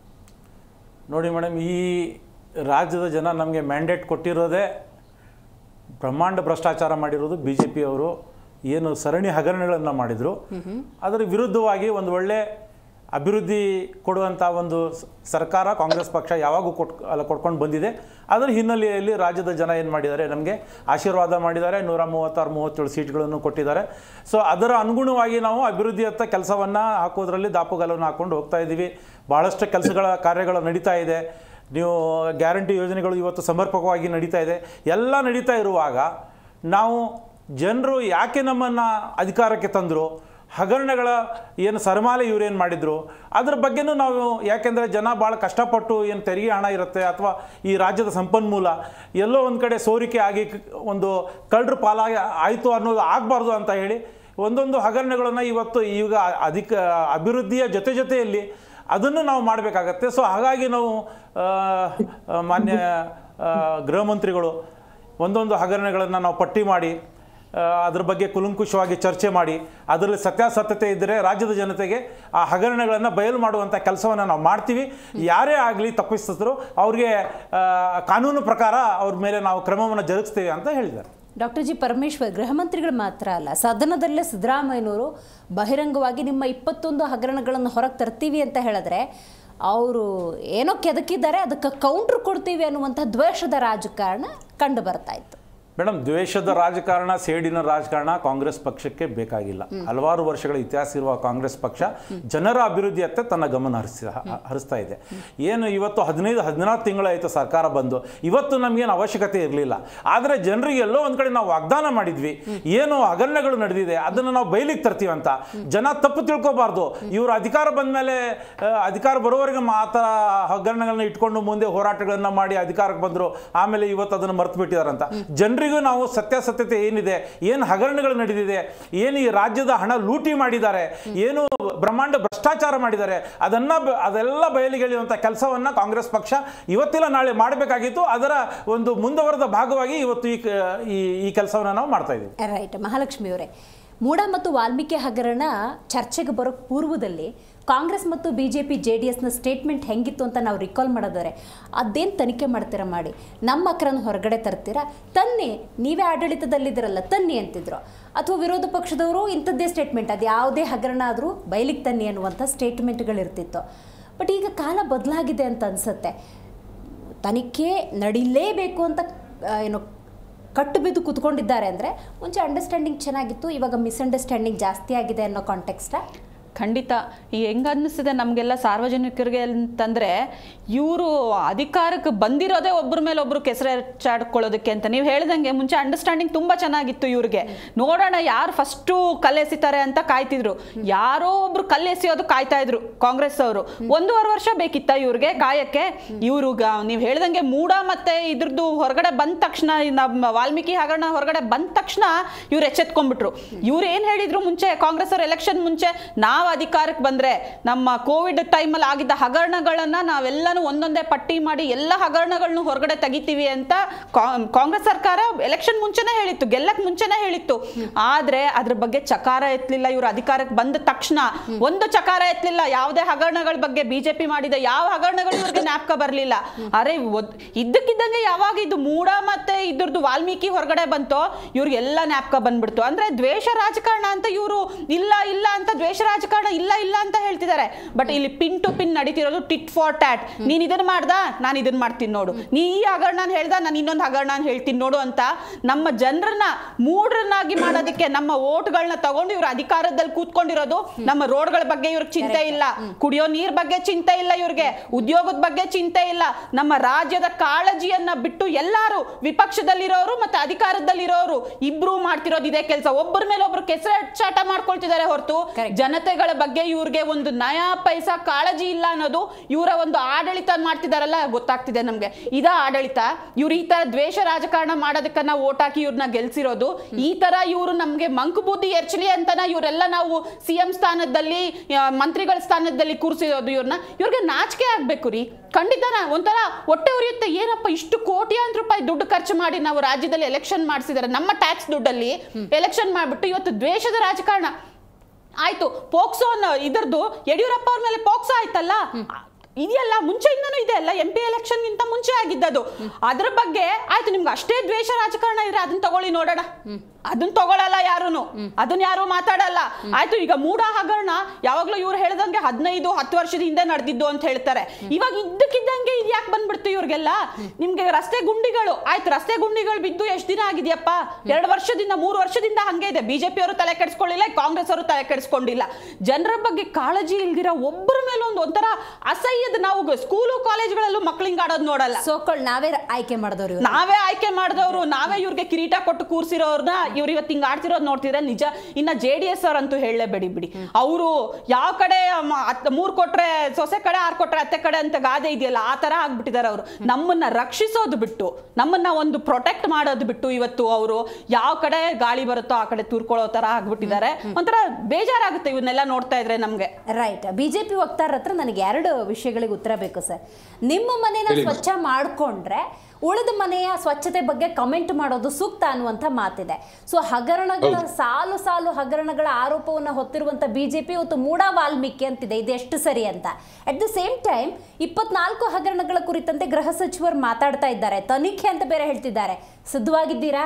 ನೋಡಿ ಮೇಡಮ್ ಈ ರಾಜ್ಯದ ಜನ ನಮಗೆ ಮ್ಯಾಂಡೇಟ್ ಕೊಟ್ಟಿರೋದೇ ಬ್ರಹ್ಮಾಂಡ ಭ್ರಷ್ಟಾಚಾರ ಮಾಡಿರೋದು ಬಿ ಜೆ ಪಿಯವರು ಏನು ಸರಣಿ ಹಗರಣಗಳನ್ನು ಮಾಡಿದರು ಅದರ ವಿರುದ್ಧವಾಗಿ ಒಂದು ಒಳ್ಳೆ ಅಭಿವೃದ್ಧಿ ಕೊಡುವಂಥ ಒಂದು ಸ- ಸರ್ಕಾರ ಕಾಂಗ್ರೆಸ್ ಪಕ್ಷ ಯಾವಾಗೂ ಕೊಟ್ ಅಲ್ಲ ಕೊಟ್ಕೊಂಡು ಬಂದಿದೆ ಅದರ ಹಿನ್ನೆಲೆಯಲ್ಲಿ ರಾಜ್ಯದ ಜನ ಏನು ಮಾಡಿದ್ದಾರೆ ನಮಗೆ ಆಶೀರ್ವಾದ ಮಾಡಿದ್ದಾರೆ ನೂರ ಮೂವತ್ತಾರು ಮೂವತ್ತೇಳು ಸೀಟ್ಗಳನ್ನು ಕೊಟ್ಟಿದ್ದಾರೆ ಸೊ ಅದರ ಅನುಗುಣವಾಗಿ ನಾವು ಅಭಿವೃದ್ಧಿಯತ್ತ ಕೆಲಸವನ್ನು ಹಾಕೋದ್ರಲ್ಲಿ ದಾಪುಗಾಲವನ್ನು ಹಾಕ್ಕೊಂಡು ಹೋಗ್ತಾ ಇದ್ದೀವಿ ಭಾಳಷ್ಟು ಕೆಲಸಗಳ ಕಾರ್ಯಗಳು ನಡೀತಾ ಇದೆ ನೀವು ಗ್ಯಾರಂಟಿ ಯೋಜನೆಗಳು ಇವತ್ತು ಸಮರ್ಪಕವಾಗಿ ನಡೀತಾ ಇದೆ ಎಲ್ಲ ನಡೀತಾ ಇರುವಾಗ ನಾವು ಜನರು ಯಾಕೆ ನಮ್ಮನ್ನು ಅಧಿಕಾರಕ್ಕೆ ತಂದರು ಹಗರಣಗಳ ಏನು ಸರಮಾಲೆ ಇವರೇನು ಮಾಡಿದರು ಅದ್ರ ಬಗ್ಗೆನೂ ನಾವು ಯಾಕೆಂದರೆ ಜನ ಭಾಳ ಕಷ್ಟಪಟ್ಟು ಏನು ತೆರಿಗೆ ಹಣ ಇರುತ್ತೆ ಅಥವಾ ಈ ರಾಜ್ಯದ ಸಂಪನ್ಮೂಲ ಎಲ್ಲೋ ಒಂದು ಕಡೆ ಸೋರಿಕೆ ಆಗಿ ಕ- ಒಂದು ಕಳ್ಳರು ಪಾಲಾಗಿ ಆಯಿತು ಅನ್ನೋದು ಆಗಬಾರ್ದು ಅಂತ ಹೇಳಿ ಒಂದೊಂದು ಹಗರಣಗಳನ್ನು ಇವತ್ತು ಈಗ ಅಧಿಕ ಅಭಿವೃದ್ಧಿಯ ಜೊತೆ ಜೊತೆಯಲ್ಲಿ ಅದನ್ನು ನಾವು ಮಾಡಬೇಕಾಗತ್ತೆ ಸೊ ಹಾಗಾಗಿ ನಾವು ಆ, ಆ, ಮಾನ್ಯ ಆ, ಗೃಹ ಮಂತ್ರಿಗಳು ಒಂದೊಂದು ಹಗರಣಗಳನ್ನು ನಾವು ಪಟ್ಟಿ ಮಾಡಿ ಆ, ಅದ್ರ ಬಗ್ಗೆ ಕುಲಂಕುಷವಾಗಿ ಚರ್ಚೆ ಮಾಡಿ ಅದರಲ್ಲಿ ಸತ್ಯಾಸತ್ಯತೆ ಇದ್ದರೆ ರಾಜ್ಯದ ಜನತೆಗೆ ಆ ಹಗರಣಗಳನ್ನು ಬಯಲು ಮಾಡುವಂಥ ಕೆಲಸವನ್ನು ನಾವು ಮಾಡ್ತೀವಿ ಯಾರೇ ಆಗಲಿ ತಪ್ಪಿಸಿದ್ರು ಅವ್ರಿಗೆ ಆ, ಕಾನೂನು ಪ್ರಕಾರ ಅವ್ರ ಮೇಲೆ ನಾವು ಕ್ರಮವನ್ನು ಜರುಗಿಸ್ತೀವಿ ಅಂತ ಹೇಳಿದ್ದಾರೆ ಡಾಕ್ಟರ್ ಜಿ ಪರಮೇಶ್ವರ್ ಗೃಹ ಮಂತ್ರಿಗಳು ಮಾತ್ರ ಅಲ್ಲ ಸದನದಲ್ಲೇ ಸಿದ್ದರಾಮಯ್ಯನವರು ಬಹಿರಂಗವಾಗಿ ನಿಮ್ಮ ಇಪ್ಪತ್ತೊಂದು ಹಗರಣಗಳನ್ನು ಹೊರಗೆ ತರ್ತೀವಿ ಅಂತ ಹೇಳಿದ್ರೆ ಅವರು ಏನೋ ಕೆದಕಿದ್ದಾರೆ ಅದಕ್ಕೆ ಕೌಂಟ್ರ್ ಕೊಡ್ತೀವಿ ಅನ್ನುವಂಥ ದ್ವೇಷದ ರಾಜಕಾರಣ ಕಂಡು ಬರ್ತಾ ಇತ್ತು ಮೇಡಮ್ ದ್ವೇಷದ ರಾಜಕಾರಣ ಸೇಡಿನ ರಾಜಕಾರಣ ಕಾಂಗ್ರೆಸ್ ಪಕ್ಷಕ್ಕೆ ಬೇಕಾಗಿಲ್ಲ ಹಲವಾರು ವರ್ಷಗಳ ಇತಿಹಾಸ ಇರುವ ಕಾಂಗ್ರೆಸ್ ಪಕ್ಷ ಜನರ ಅಭಿವೃದ್ಧಿಯತ್ತ ತನ್ನ ಗಮನ ಹರಿಸಿ ಹ- ಹರಿಸ್ತಾ ಇದೆ ಏನು ಇವತ್ತು ಹದಿನೈದು ಹದಿನಾರು ತಿಂಗಳಾಯಿತು ಸರ್ಕಾರ ಬಂದು ಇವತ್ತು ನಮಗೇನು ಅವಶ್ಯಕತೆ ಇರಲಿಲ್ಲ ಆದರೆ ಜನರಿಗೆ ಎಲ್ಲೋ ಒಂದು ಕಡೆ ನಾವು ವಾಗ್ದಾನ ಮಾಡಿದ್ವಿ ಏನು ಹಗರಣಗಳು ನಡೆದಿದೆ ಅದನ್ನು ನಾವು ಬಯಲಿಗೆ ತರ್ತೀವಿ ಅಂತ ಜನ ತಪ್ಪು ತಿಳ್ಕೊಬಾರ್ದು ಇವರು ಅಧಿಕಾರ ಬಂದ ಮೇಲೆ ಅಧಿಕಾರ ಬರೋವರೆಗೆ ಮಾತ್ರ ಹಗರಣಗಳನ್ನ ಇಟ್ಕೊಂಡು ಮುಂದೆ ಹೋರಾಟಗಳನ್ನ ಮಾಡಿ ಅಧಿಕಾರಕ್ಕೆ ಬಂದರು ಆಮೇಲೆ ಇವತ್ತು ಅದನ್ನು ಮರ್ತು ಬಿಟ್ಟಿದಾರಂತ ಜನರಿಗೂ ನಾವು ಸತ್ಯಾಸತ್ಯತೆ ಏನಿದೆ ಏನು ಹಗರಣಗಳು ನಡೆದಿದೆ ಏನು ಈ ರಾಜ್ಯದ ಹಣ ಲೂಟಿ ಮಾಡಿದ್ದಾರೆ ಏನು ಬ್ರಹ್ಮಾಂಡ ಭ್ರಷ್ಟಾಚಾರ ಮಾಡಿದ್ದಾರೆ ಅದನ್ನ ಬ- ಅದೆಲ್ಲ ಬಯಲಿಗೆಳೆಯುವಂಥ ಕೆಲಸವನ್ನ ಕಾಂಗ್ರೆಸ್ ಪಕ್ಷ ಇವತ್ತಿಲ್ಲ ನಾಳೆ ಮಾಡಬೇಕಾಗಿತ್ತು ಅದರ ಒಂದು ಮುಂದುವರೆದ ಭಾಗವಾಗಿ ಇವತ್ತು ಈ ಕ- ಈ ಈ ಕೆಲಸವನ್ನು ನಾವು ಮಾಡ್ತಾ ಇದ್ದೀವಿ ರೈಟ್ ಮಹಾಲಕ್ಷ್ಮಿ ಅವರೇ ಮೂಡ ಮತ್ತು ವಾಲ್ಮೀಕಿ ಹಗರಣ ಚರ್ಚೆಗೆ ಬರೋ ಪೂರ್ವದಲ್ಲಿ ಕಾಂಗ್ರೆಸ್ ಮತ್ತು B J P J D ಎಸ್ನ ಸ್ಟೇಟ್ಮೆಂಟ್ ಹೆಂಗಿತ್ತು ಅಂತ ನಾವು ರಿಕಾಲ್ ಮಾಡಿದರೆ ಅದೇನು ತನಿಖೆ ಮಾಡ್ತೀರಾ ಮಾಡಿ ನಮ್ಮ ಅಕ್ರನ ಹೊರಗಡೆ ತರ್ತೀರಾ ತನ್ನಿ ನೀವೇ ಆಡಳಿತದಲ್ಲಿದ್ದೀರಲ್ಲ ತನ್ನಿ ಅಂತಿದ್ರು ಅಥವಾ ವಿರೋಧ ಪಕ್ಷದವರು ಇಂಥದ್ದೇ ಸ್ಟೇಟ್ಮೆಂಟ್ ಅದು ಯಾವುದೇ ಹಗರಣ ಆದರೂ ಬಯಲಿಗೆ ತನ್ನಿ ಅನ್ನುವಂಥ ಸ್ಟೇಟ್ಮೆಂಟ್ಗಳಿರ್ತಿತ್ತು ಬಟ್ ಈಗ ಕಾಲ ಬದಲಾಗಿದೆ ಅಂತ ಅನಿಸುತ್ತೆ ತನಿಖೆ ನಡಿಲೇಬೇಕು ಅಂತ ಆ, ಏನು ಕಟ್ಟು ಬಿದ್ದು ಕೂತ್ಕೊಂಡಿದ್ದಾರೆ ಅಂದರೆ ಮುಂಚೆ ಅಂಡರ್ಸ್ಟ್ಯಾಂಡಿಂಗ್ ಚೆನ್ನಾಗಿತ್ತು ಇವಾಗ ಮಿಸ್ಅಂಡರ್ಸ್ಟ್ಯಾಂಡಿಂಗ್ ಜಾಸ್ತಿ ಆಗಿದೆ ಅನ್ನೋ ಕಾಂಟೆಕ್ಸ್ಟ ಖಂಡಿತ ಈ ಹೆಂಗ್ ಅನ್ನಿಸ್ತಿದೆ ನಮಗೆಲ್ಲ ಸಾರ್ವಜನಿಕರಿಗೆ ಅಂತಂದ್ರೆ ಇವರು ಅಧಿಕಾರಕ್ಕೆ ಬಂದಿರೋದೇ ಒಬ್ಬರ ಮೇಲೆ ಒಬ್ರು ಕೆಸರೆಚ್ಚಾಡ್ಕೊಳ್ಳೋದಕ್ಕೆ ಅಂತ ನೀವು ಹೇಳ್ದಂಗೆ ಮುಂಚೆ ಅಂಡರ್ಸ್ಟ್ಯಾಂಡಿಂಗ್ ತುಂಬಾ ಚೆನ್ನಾಗಿತ್ತು ಇವ್ರಿಗೆ ನೋಡೋಣ ಯಾರು ಫಸ್ಟು ಕಲ್ಲೆಸಿತಾರೆ ಅಂತ ಕಾಯ್ತಿದ್ರು ಯಾರೋ ಒಬ್ರು ಕಲ್ಲೆಸೆಯೋದು ಕಾಯ್ತಾ ಇದ್ರು ಕಾಂಗ್ರೆಸ್ ಅವರು ಒಂದೂವರೆ ವರ್ಷ ಬೇಕಿತ್ತ ಇವ್ರಿಗೆ ಕಾಯಕ್ಕೆ ಇವರು ನೀವು ಹೇಳ್ದಂಗೆ ಮೂಡ ಮತ್ತೆ ಇದ್ರದ್ದು ಹೊರಗಡೆ ಬಂದ ತಕ್ಷಣ ಈ ನಮ್ಮ ವಾಲ್ಮೀಕಿ ಹಗರಣ ಹೊರಗಡೆ ಬಂದ ತಕ್ಷಣ ಇವ್ರು ಎಚ್ಚೆತ್ಕೊಂಡ್ಬಿಟ್ರು ಇವ್ರು ಏನ್ ಹೇಳಿದ್ರು ಮುಂಚೆ ಕಾಂಗ್ರೆಸ್ ಅವ್ರ ಎಲೆಕ್ಷನ್ ಮುಂಚೆ ನಾವು ಅಧಿಕಾರಕ್ಕೆ ಬಂದ್ರೆ ನಮ್ಮ ಕೋವಿಡ್ ಟೈಮಲ್ಲಿ ಆಗಿದ್ದ ಹಗರಣಗಳನ್ನ ನಾವೆಲ್ಲನೂ ಒಂದೊಂದೇ ಪಟ್ಟಿ ಮಾಡಿ ಎಲ್ಲ ಹಗರಣಗಳನ್ನು ಹೊರಗಡೆ ತೆಗಿತೀವಿ ಅಂತ ಕಾ- ಕಾಂಗ್ರೆಸ್ ಸರ್ಕಾರ ಎಲೆಕ್ಷನ್ ಮುಂಚೆನೇ ಹೇಳಿತ್ತು ಗೆಲ್ಲಕ್ ಮುಂಚೆನೇ ಹೇಳಿತ್ತು ಆದ್ರೆ ಅದ್ರ ಬಗ್ಗೆ ಚಕಾರ ಎತ್ತಲಿಲ್ಲ ಇವ್ರು ಅಧಿಕಾರಕ್ಕೆ ಬಂದ ತಕ್ಷಣ ಒಂದು ಚಕಾರ ಎತ್ತಲಿಲ್ಲ ಯಾವುದೇ ಹಗರಣಗಳ ಬಗ್ಗೆ ಬಿಜೆಪಿ ಮಾಡಿದ ಯಾವ ಹಗರಣಗಳು ಇವ್ರಿಗೆ ಜ್ಞಾಪಕ ಬರಲಿಲ್ಲ ಅರೆ ಒದ್- ಇದ್ದಕ್ಕಿದ್ದಂಗೆ ಯಾವಾಗ ಇದು ಮೂಡ ಮತ್ತೆ ಇದ್ರದ್ದು ವಾಲ್ಮೀಕಿ ಹೊರಗಡೆ ಬಂತೋ ಇವ್ರಿಗೆಲ್ಲ ಜ್ಞಾಪಕ ಬಂದ್ಬಿಡ್ತು ಅಂದ್ರೆ ದ್ವೇಷ ರಾಜಕಾರಣ ಅಂತ ಇವರು ಇಲ್ಲ ಇಲ್ಲ ಅಂತ ದ್ವೇಷ ರಾಜಕಾರಣ ಇಲ್ಲ ಇಲ್ಲ ಅಂತ ಹೇಳ್ತಿದ್ದಾರೆ ಬಟ್ ಇಲ್ಲಿ ಪಿನ್ ಟು ಪಿನ್ ನಡೀತಿರೋದು ಟಿಟ್ ಫಾರ್ ಟ್ಯಾಟ್ ನೀನ್ ಇದನ್ನ ಮಾಡ್ದ ನಾನು ಇದನ್ನ ಮಾಡ್ತೀನಿ ನೋಡು ನೀ ಈ ಹಗರಣ ಹೇಳ್ದ ನಾನು ಇನ್ನೊಂದು ಹಗರಣ ಹೇಳ್ತೀನಿ ನೋಡು ಅಂತ ನಮ್ಮ ಜನರನ್ನ ಮೂಢರನ್ನಾಗಿ ಮಾಡೋದಕ್ಕೆ ನಮ್ಮ ಓಟ್ಗಳನ್ನ ತಗೊಂಡು ಇವ್ರು ಅಧಿಕಾರದಲ್ಲಿ ಕೂತ್ಕೊಂಡಿರೋದು ನಮ್ಮ ರೋಡ್ಗಳ ಬಗ್ಗೆ ಇವ್ರಿಗೆ ಚಿಂತೆ ಇಲ್ಲ ಕುಡಿಯೋ ನೀರ್ ಬಗ್ಗೆ ಚಿಂತೆ ಇಲ್ಲ ಇವ್ರಿಗೆ ಉದ್ಯೋಗದ ಬಗ್ಗೆ ಚಿಂತೆ ಇಲ್ಲ ನಮ್ಮ ರಾಜ್ಯದ ಕಾಳಜಿಯನ್ನ ಬಿಟ್ಟು ಎಲ್ಲಾರು ವಿಪಕ್ಷದಲ್ಲಿರೋರು ಮತ್ತೆ ಅಧಿಕಾರದಲ್ಲಿರೋರು ಇಬ್ರು ಮಾಡ್ತಿರೋದು ಇದೇ ಕೆಲಸ ಒಬ್ಬರ ಮೇಲೆ ಒಬ್ರು ಕೆಸರಾಟ ಮಾಡ್ಕೊಳ್ತಿದ್ದಾರೆ ಹೊರತು Correct. ಜನತೆಗಳ ಬಗ್ಗೆ ಇವ್ರಿಗೆ ಒಂದು ನಯಾ ಪೈಸಾ ಕಾಳಜಿ ಇಲ್ಲ ಅನ್ನೋದು ಇವರ ಒಂದು ಆಡಳಿತ ಮಾಡ್ತಿದಾರಲ್ಲ ಗೊತ್ತಾಗ್ತಿದೆ ನಮ್ಗೆ ಇದ ಆಡಳಿತ ಇವ್ರು ಈ ತರ ದ್ವೇಷ ರಾಜಕಾರಣ ಮಾಡೋದಕ್ಕ ನಾವು ಓಟ್ ಹಾಕಿ ಇವ್ರನ್ನ ಗೆಲ್ಸಿರೋದು ಈ ತರ ಇವರು ನಮ್ಗೆ ಮಂಕು ಬುದ್ಧಿ ಎರ್ಚಲಿ ಅಂತನ ಇವರೆಲ್ಲ ನಾವು ಸಿ ಎಂ ಸ್ಥಾನದಲ್ಲಿ ಆ, ಮಂತ್ರಿಗಳ ಸ್ಥಾನದಲ್ಲಿ ಕೂರಿಸಿರೋದು ಇವ್ರನ್ನ ಇವ್ರಿಗೆ ನಾಚಿಕೆ ಆಗ್ಬೇಕು ರೀ ಖಂಡಿತನ ಒಂಥರ ಹೊಟ್ಟೆ ಉರಿಯುತ್ತೆ ಏನಪ್ಪ ಇಷ್ಟು ಕೋಟ್ಯಾಂತರ ರೂಪಾಯಿ ದುಡ್ಡು ಖರ್ಚು ಮಾಡಿ ನಾವು ರಾಜ್ಯದಲ್ಲಿ ಎಲೆಕ್ಷನ್ ಮಾಡಿಸಿದ್ದಾರೆ ನಮ್ಮ ಟ್ಯಾಕ್ಸ್ ದುಡ್ಡಲ್ಲಿ ಎಲೆಕ್ಷನ್ ಮಾಡ್ಬಿಟ್ಟು ಇವತ್ತು ದ್ವೇಷದ ರಾಜಕಾರಣ ಆಯ್ತು ಪೋಕ್ಸೋ ಅನ್ನೋ ಇದ್ರದ್ದು ಯಡಿಯೂರಪ್ಪ ಅವ್ರ ಮೇಲೆ ಪೋಕ್ಸೋ ಆಯ್ತಲ್ಲ ಇದೆಯಲ್ಲ ಮುಂಚೆಯಿಂದನೂ ಇದೆ ಅಲ್ಲ ಎಂ ಪಿ ಎಲೆಕ್ಷನ್ ಗಿಂತ ಮುಂಚೆ ಆಗಿದ್ದದು ಅದ್ರ ಬಗ್ಗೆ ಆಯ್ತು ನಿಮ್ಗೆ ಅಷ್ಟೇ ದ್ವೇಷ ರಾಜಕಾರಣ ಇದ್ರೆ ಅದನ್ನ ತಗೊಳ್ಳಿ ನೋಡೋಣ ಅದನ್ನ ತಗೊಳಲ್ಲ ಯಾರುನು ಅದನ್ನ ಯಾರು ಮಾತಾಡಲ್ಲ ಆಯ್ತು ಈಗ ಮೂಡ ಹಗರಣ ಯಾವಾಗ್ಲೂ ಇವ್ರು ಹೇಳ್ದಂಗೆ ಹದಿನೈದು ಹತ್ತು ವರ್ಷದ ಹಿಂದೆ ನಡೆದಿದ್ದು ಅಂತ ಹೇಳ್ತಾರೆ ಇವಾಗ ಇದ್ದಕ್ಕಿದ್ದಂಗೆ ಇದು ಯಾಕೆ ಬಂದ್ಬಿಡ್ತು ಇವ್ರಿಗೆಲ್ಲ ನಿಮ್ಗೆ ರಸ್ತೆ ಗುಂಡಿಗಳು ಆಯ್ತು ರಸ್ತೆ ಗುಂಡಿಗಳು ಬಿದ್ದು ಎಷ್ಟು ದಿನ ಆಗಿದೆಯಪ್ಪ ಎರಡು ವರ್ಷದಿಂದ ಮೂರು ವರ್ಷದಿಂದ ಹಂಗೆ ಇದೆ ಬಿಜೆಪಿ ಅವರು ತಲೆ ಕೆಡಿಸ್ಕೊಳ್ಳಿಲ್ಲ ಕಾಂಗ್ರೆಸ್ ಅವರು ತಲೆ ಕೆಡಿಸ್ಕೊಂಡಿಲ್ಲ ಜನರ ಬಗ್ಗೆ ಕಾಳಜಿ ಇಲ್ದಿರ ಒಬ್ಬರ ಮೇಲೆ ಒಂದು ಒಂಥರ ಅಸಹ್ಯದ ನಾವು ಸ್ಕೂಲು ಕಾಲೇಜ್ಗಳಲ್ಲೂ ಮಕ್ಳಿಂಗ್ ಆಡೋದು ನೋಡಲ್ಲ ಸೋಕೊಳ್ ನಾವೇ ಆಯ್ಕೆ ಮಾಡಿದವ್ರು ಇವ್ರು ನಾವೇ ಆಯ್ಕೆ ಮಾಡಿದವರು ನಾವೇ ಇವ್ರಿಗೆ ಕಿರೀಟ ಕೊಟ್ಟು ಕೂರ್ಸಿರೋರ್ನ ಇವ್ರು ಇವತ್ತು ಹಿಂಗ್ ಆಡ್ತಿರೋದು ನೋಡ್ತಿದ್ರೆ ನಿಜ ಇನ್ನ ಜೆ ಡಿ ಎಸ್ ಅವ್ರಂತೂ ಹೇಳಲೇಬೇಡಿ ಬಿಡಿ ಅವರು ಯಾವ ಕಡೆ ಮ- ಅತ್- ಮೂರ್ ಕೊಟ್ರೆ ಸೊಸೆ ಕಡೆ ಆರ್ ಕೊಟ್ರೆ ಅತ್ತೆ ಕಡೆ ಅಂತ ಗಾದೆ ಇದೆಯಲ್ಲ ಆ ತರ ಆಗ್ಬಿಟ್ಟಿದ್ದಾರೆ ಅವರು ನಮ್ಮನ್ನ ರಕ್ಷಿಸೋದು ಬಿಟ್ಟು ನಮ್ಮನ್ನ ಒಂದು ಪ್ರೊಟೆಕ್ಟ್ ಮಾಡೋದು ಬಿಟ್ಟು ಇವತ್ತು ಅವರು ಯಾವ ಕಡೆ ಗಾಳಿ ಬರುತ್ತೋ ಆ ಕಡೆ ತೂರ್ಕೊಳ್ಳೋ ತರ ಆಗ್ಬಿಟ್ಟಿದ್ದಾರೆ ಒಂಥರ ಬೇಜಾರಾಗುತ್ತೆ ಇವನ್ನೆಲ್ಲ ನೋಡ್ತಾ ಇದ್ರೆ ನಮ್ಗೆ ರೈಟ್ ಬಿಜೆಪಿ ವಕ್ತಾರ ಹತ್ರ ನನಗೆ ಎರಡು ವಿಷಯಗಳಿಗೆ ಉತ್ತರ ಬೇಕು ಸರ್ ನಿಮ್ಮ ಮನೇನ ಸ್ವಚ್ಛ ಮಾಡ್ಕೊಂಡ್ರೆ ಉಳಿದ ಮನೆಯ ಸ್ವಚ್ಛತೆ ಬಗ್ಗೆ ಕಮೆಂಟ್ ಮಾಡೋದು ಸೂಕ್ತ ಅನ್ನುವಂಥ ಮಾತಿದೆ ಸೊ ಹಗರಣಗಳ ಸಾಲು ಸಾಲು ಹಗರಣಗಳ ಆರೋಪವನ್ನು ಹೊತ್ತಿರುವಂಥ ಬಿಜೆಪಿ ಇವತ್ತು ಮೂಡ ವಾಲ್ಮೀಕಿ ಅಂತಿದೆ ಇದು ಎಷ್ಟು ಸರಿ ಅಂತ ಅಟ್ ದ ಸೇಮ್ ಟೈಮ್ ಇಪ್ಪತ್ನಾಲ್ಕು ಹಗರಣಗಳ ಕುರಿತಂತೆ ಗೃಹ ಸಚಿವರು ಮಾತಾಡ್ತಾ ಇದ್ದಾರೆ ತನಿಖೆ ಅಂತ ಬೇರೆ ಹೇಳ್ತಿದ್ದಾರೆ ಸಿದ್ಧವಾಗಿದ್ದೀರಾ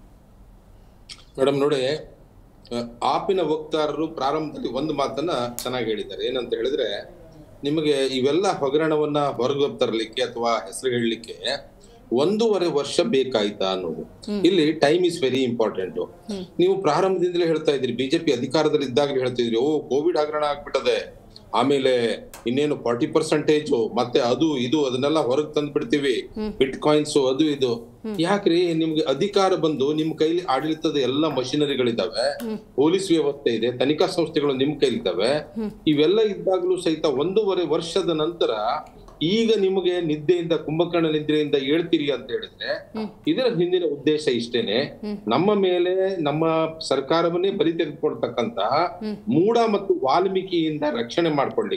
ಮೇಡಮ್ ನೋಡಿ ಆ, ಆಪಿನ ವಕ್ತಾರರು ಪ್ರಾರಂಭದಲ್ಲಿ ಒಂದು ಮಾತನ್ನ ಚೆನ್ನಾಗಿ ಹೇಳಿದ್ದಾರೆ ಏನಂತ ಹೇಳಿದ್ರೆ ನಿಮಗೆ ಇವೆಲ್ಲ ಹಗರಣವನ್ನ ಹೊರಗೆ ತರಲಿಕ್ಕೆ ಅಥವಾ ಹೆಸರು ಹೇಳಲಿಕ್ಕೆ ಒಂದೂವರೆ ವರ್ಷ ಬೇಕಾಯ್ತಾ ಅನ್ನೋದು ಇಲ್ಲಿ ಟೈಮ್ ಇಸ್ ವೆರಿ ಇಂಪಾರ್ಟೆಂಟ್ ನೀವು ಪ್ರಾರಂಭದಿಂದಲೇ ಹೇಳ್ತಾ ಇದ್ರಿ ಬಿಜೆಪಿ ಅಧಿಕಾರದಲ್ಲಿ ಇದ್ದಾಗಲೇ ಹೇಳ್ತಿದ್ರಿ ಓ ಕೋವಿಡ್ ಹಗರಣ ಆಗ್ಬಿಟ್ಟದೆ ಆಮೇಲೆ ಇನ್ನೇನು ಫಾರ್ಟಿ ಪರ್ಸೆಂಟೇಜ್ ಮತ್ತೆ ಅದು ಇದು ಅದನ್ನೆಲ್ಲ ಹೊರಗೆ ತಂದು ಬಿಡ್ತೀವಿ ಬಿಟ್ ಕಾಯಿನ್ಸ್ ಅದು ಇದು ಯಾಕ್ರಿ ನಿಮ್ಗೆ ಅಧಿಕಾರ ಬಂದು ನಿಮ್ ಕೈಲಿ ಆಡಳಿತದ ಎಲ್ಲ ಮಷಿನರಿಗಳಿದಾವೆ ಪೊಲೀಸ್ ವ್ಯವಸ್ಥೆ ಇದೆ ತನಿಖಾ ಸಂಸ್ಥೆಗಳು ನಿಮ್ ಕೈಲಿದ್ದಾವೆ ಇವೆಲ್ಲ ಇದ್ದಾಗಲೂ ಸಹಿತ ಒಂದೂವರೆ ವರ್ಷದ ನಂತರ ಈಗ ನಿಮಗೆ ನಿದ್ದೆಯಿಂದ ಕುಂಭಕರ್ಣ ನಿದ್ರೆಯಿಂದ ಹೇಳ್ತೀರಿ ಅಂತ ಹೇಳಿದ್ರೆ ಇದರ ಹಿಂದಿನ ಉದ್ದೇಶ ಇಷ್ಟೇನೆ ನಮ್ಮ ಮೇಲೆ ನಮ್ಮ ಸರ್ಕಾರವನ್ನೇ ಬಲಿ ತೆಗೆದುಕೊಳ್ತಕ್ಕಂತಹ ಮೂಡ ಮತ್ತು ವಾಲ್ಮೀಕಿಯಿಂದ ರಕ್ಷಣೆ ಮಾಡ್ಕೊಳ್ಳಿಕ್ಕೆ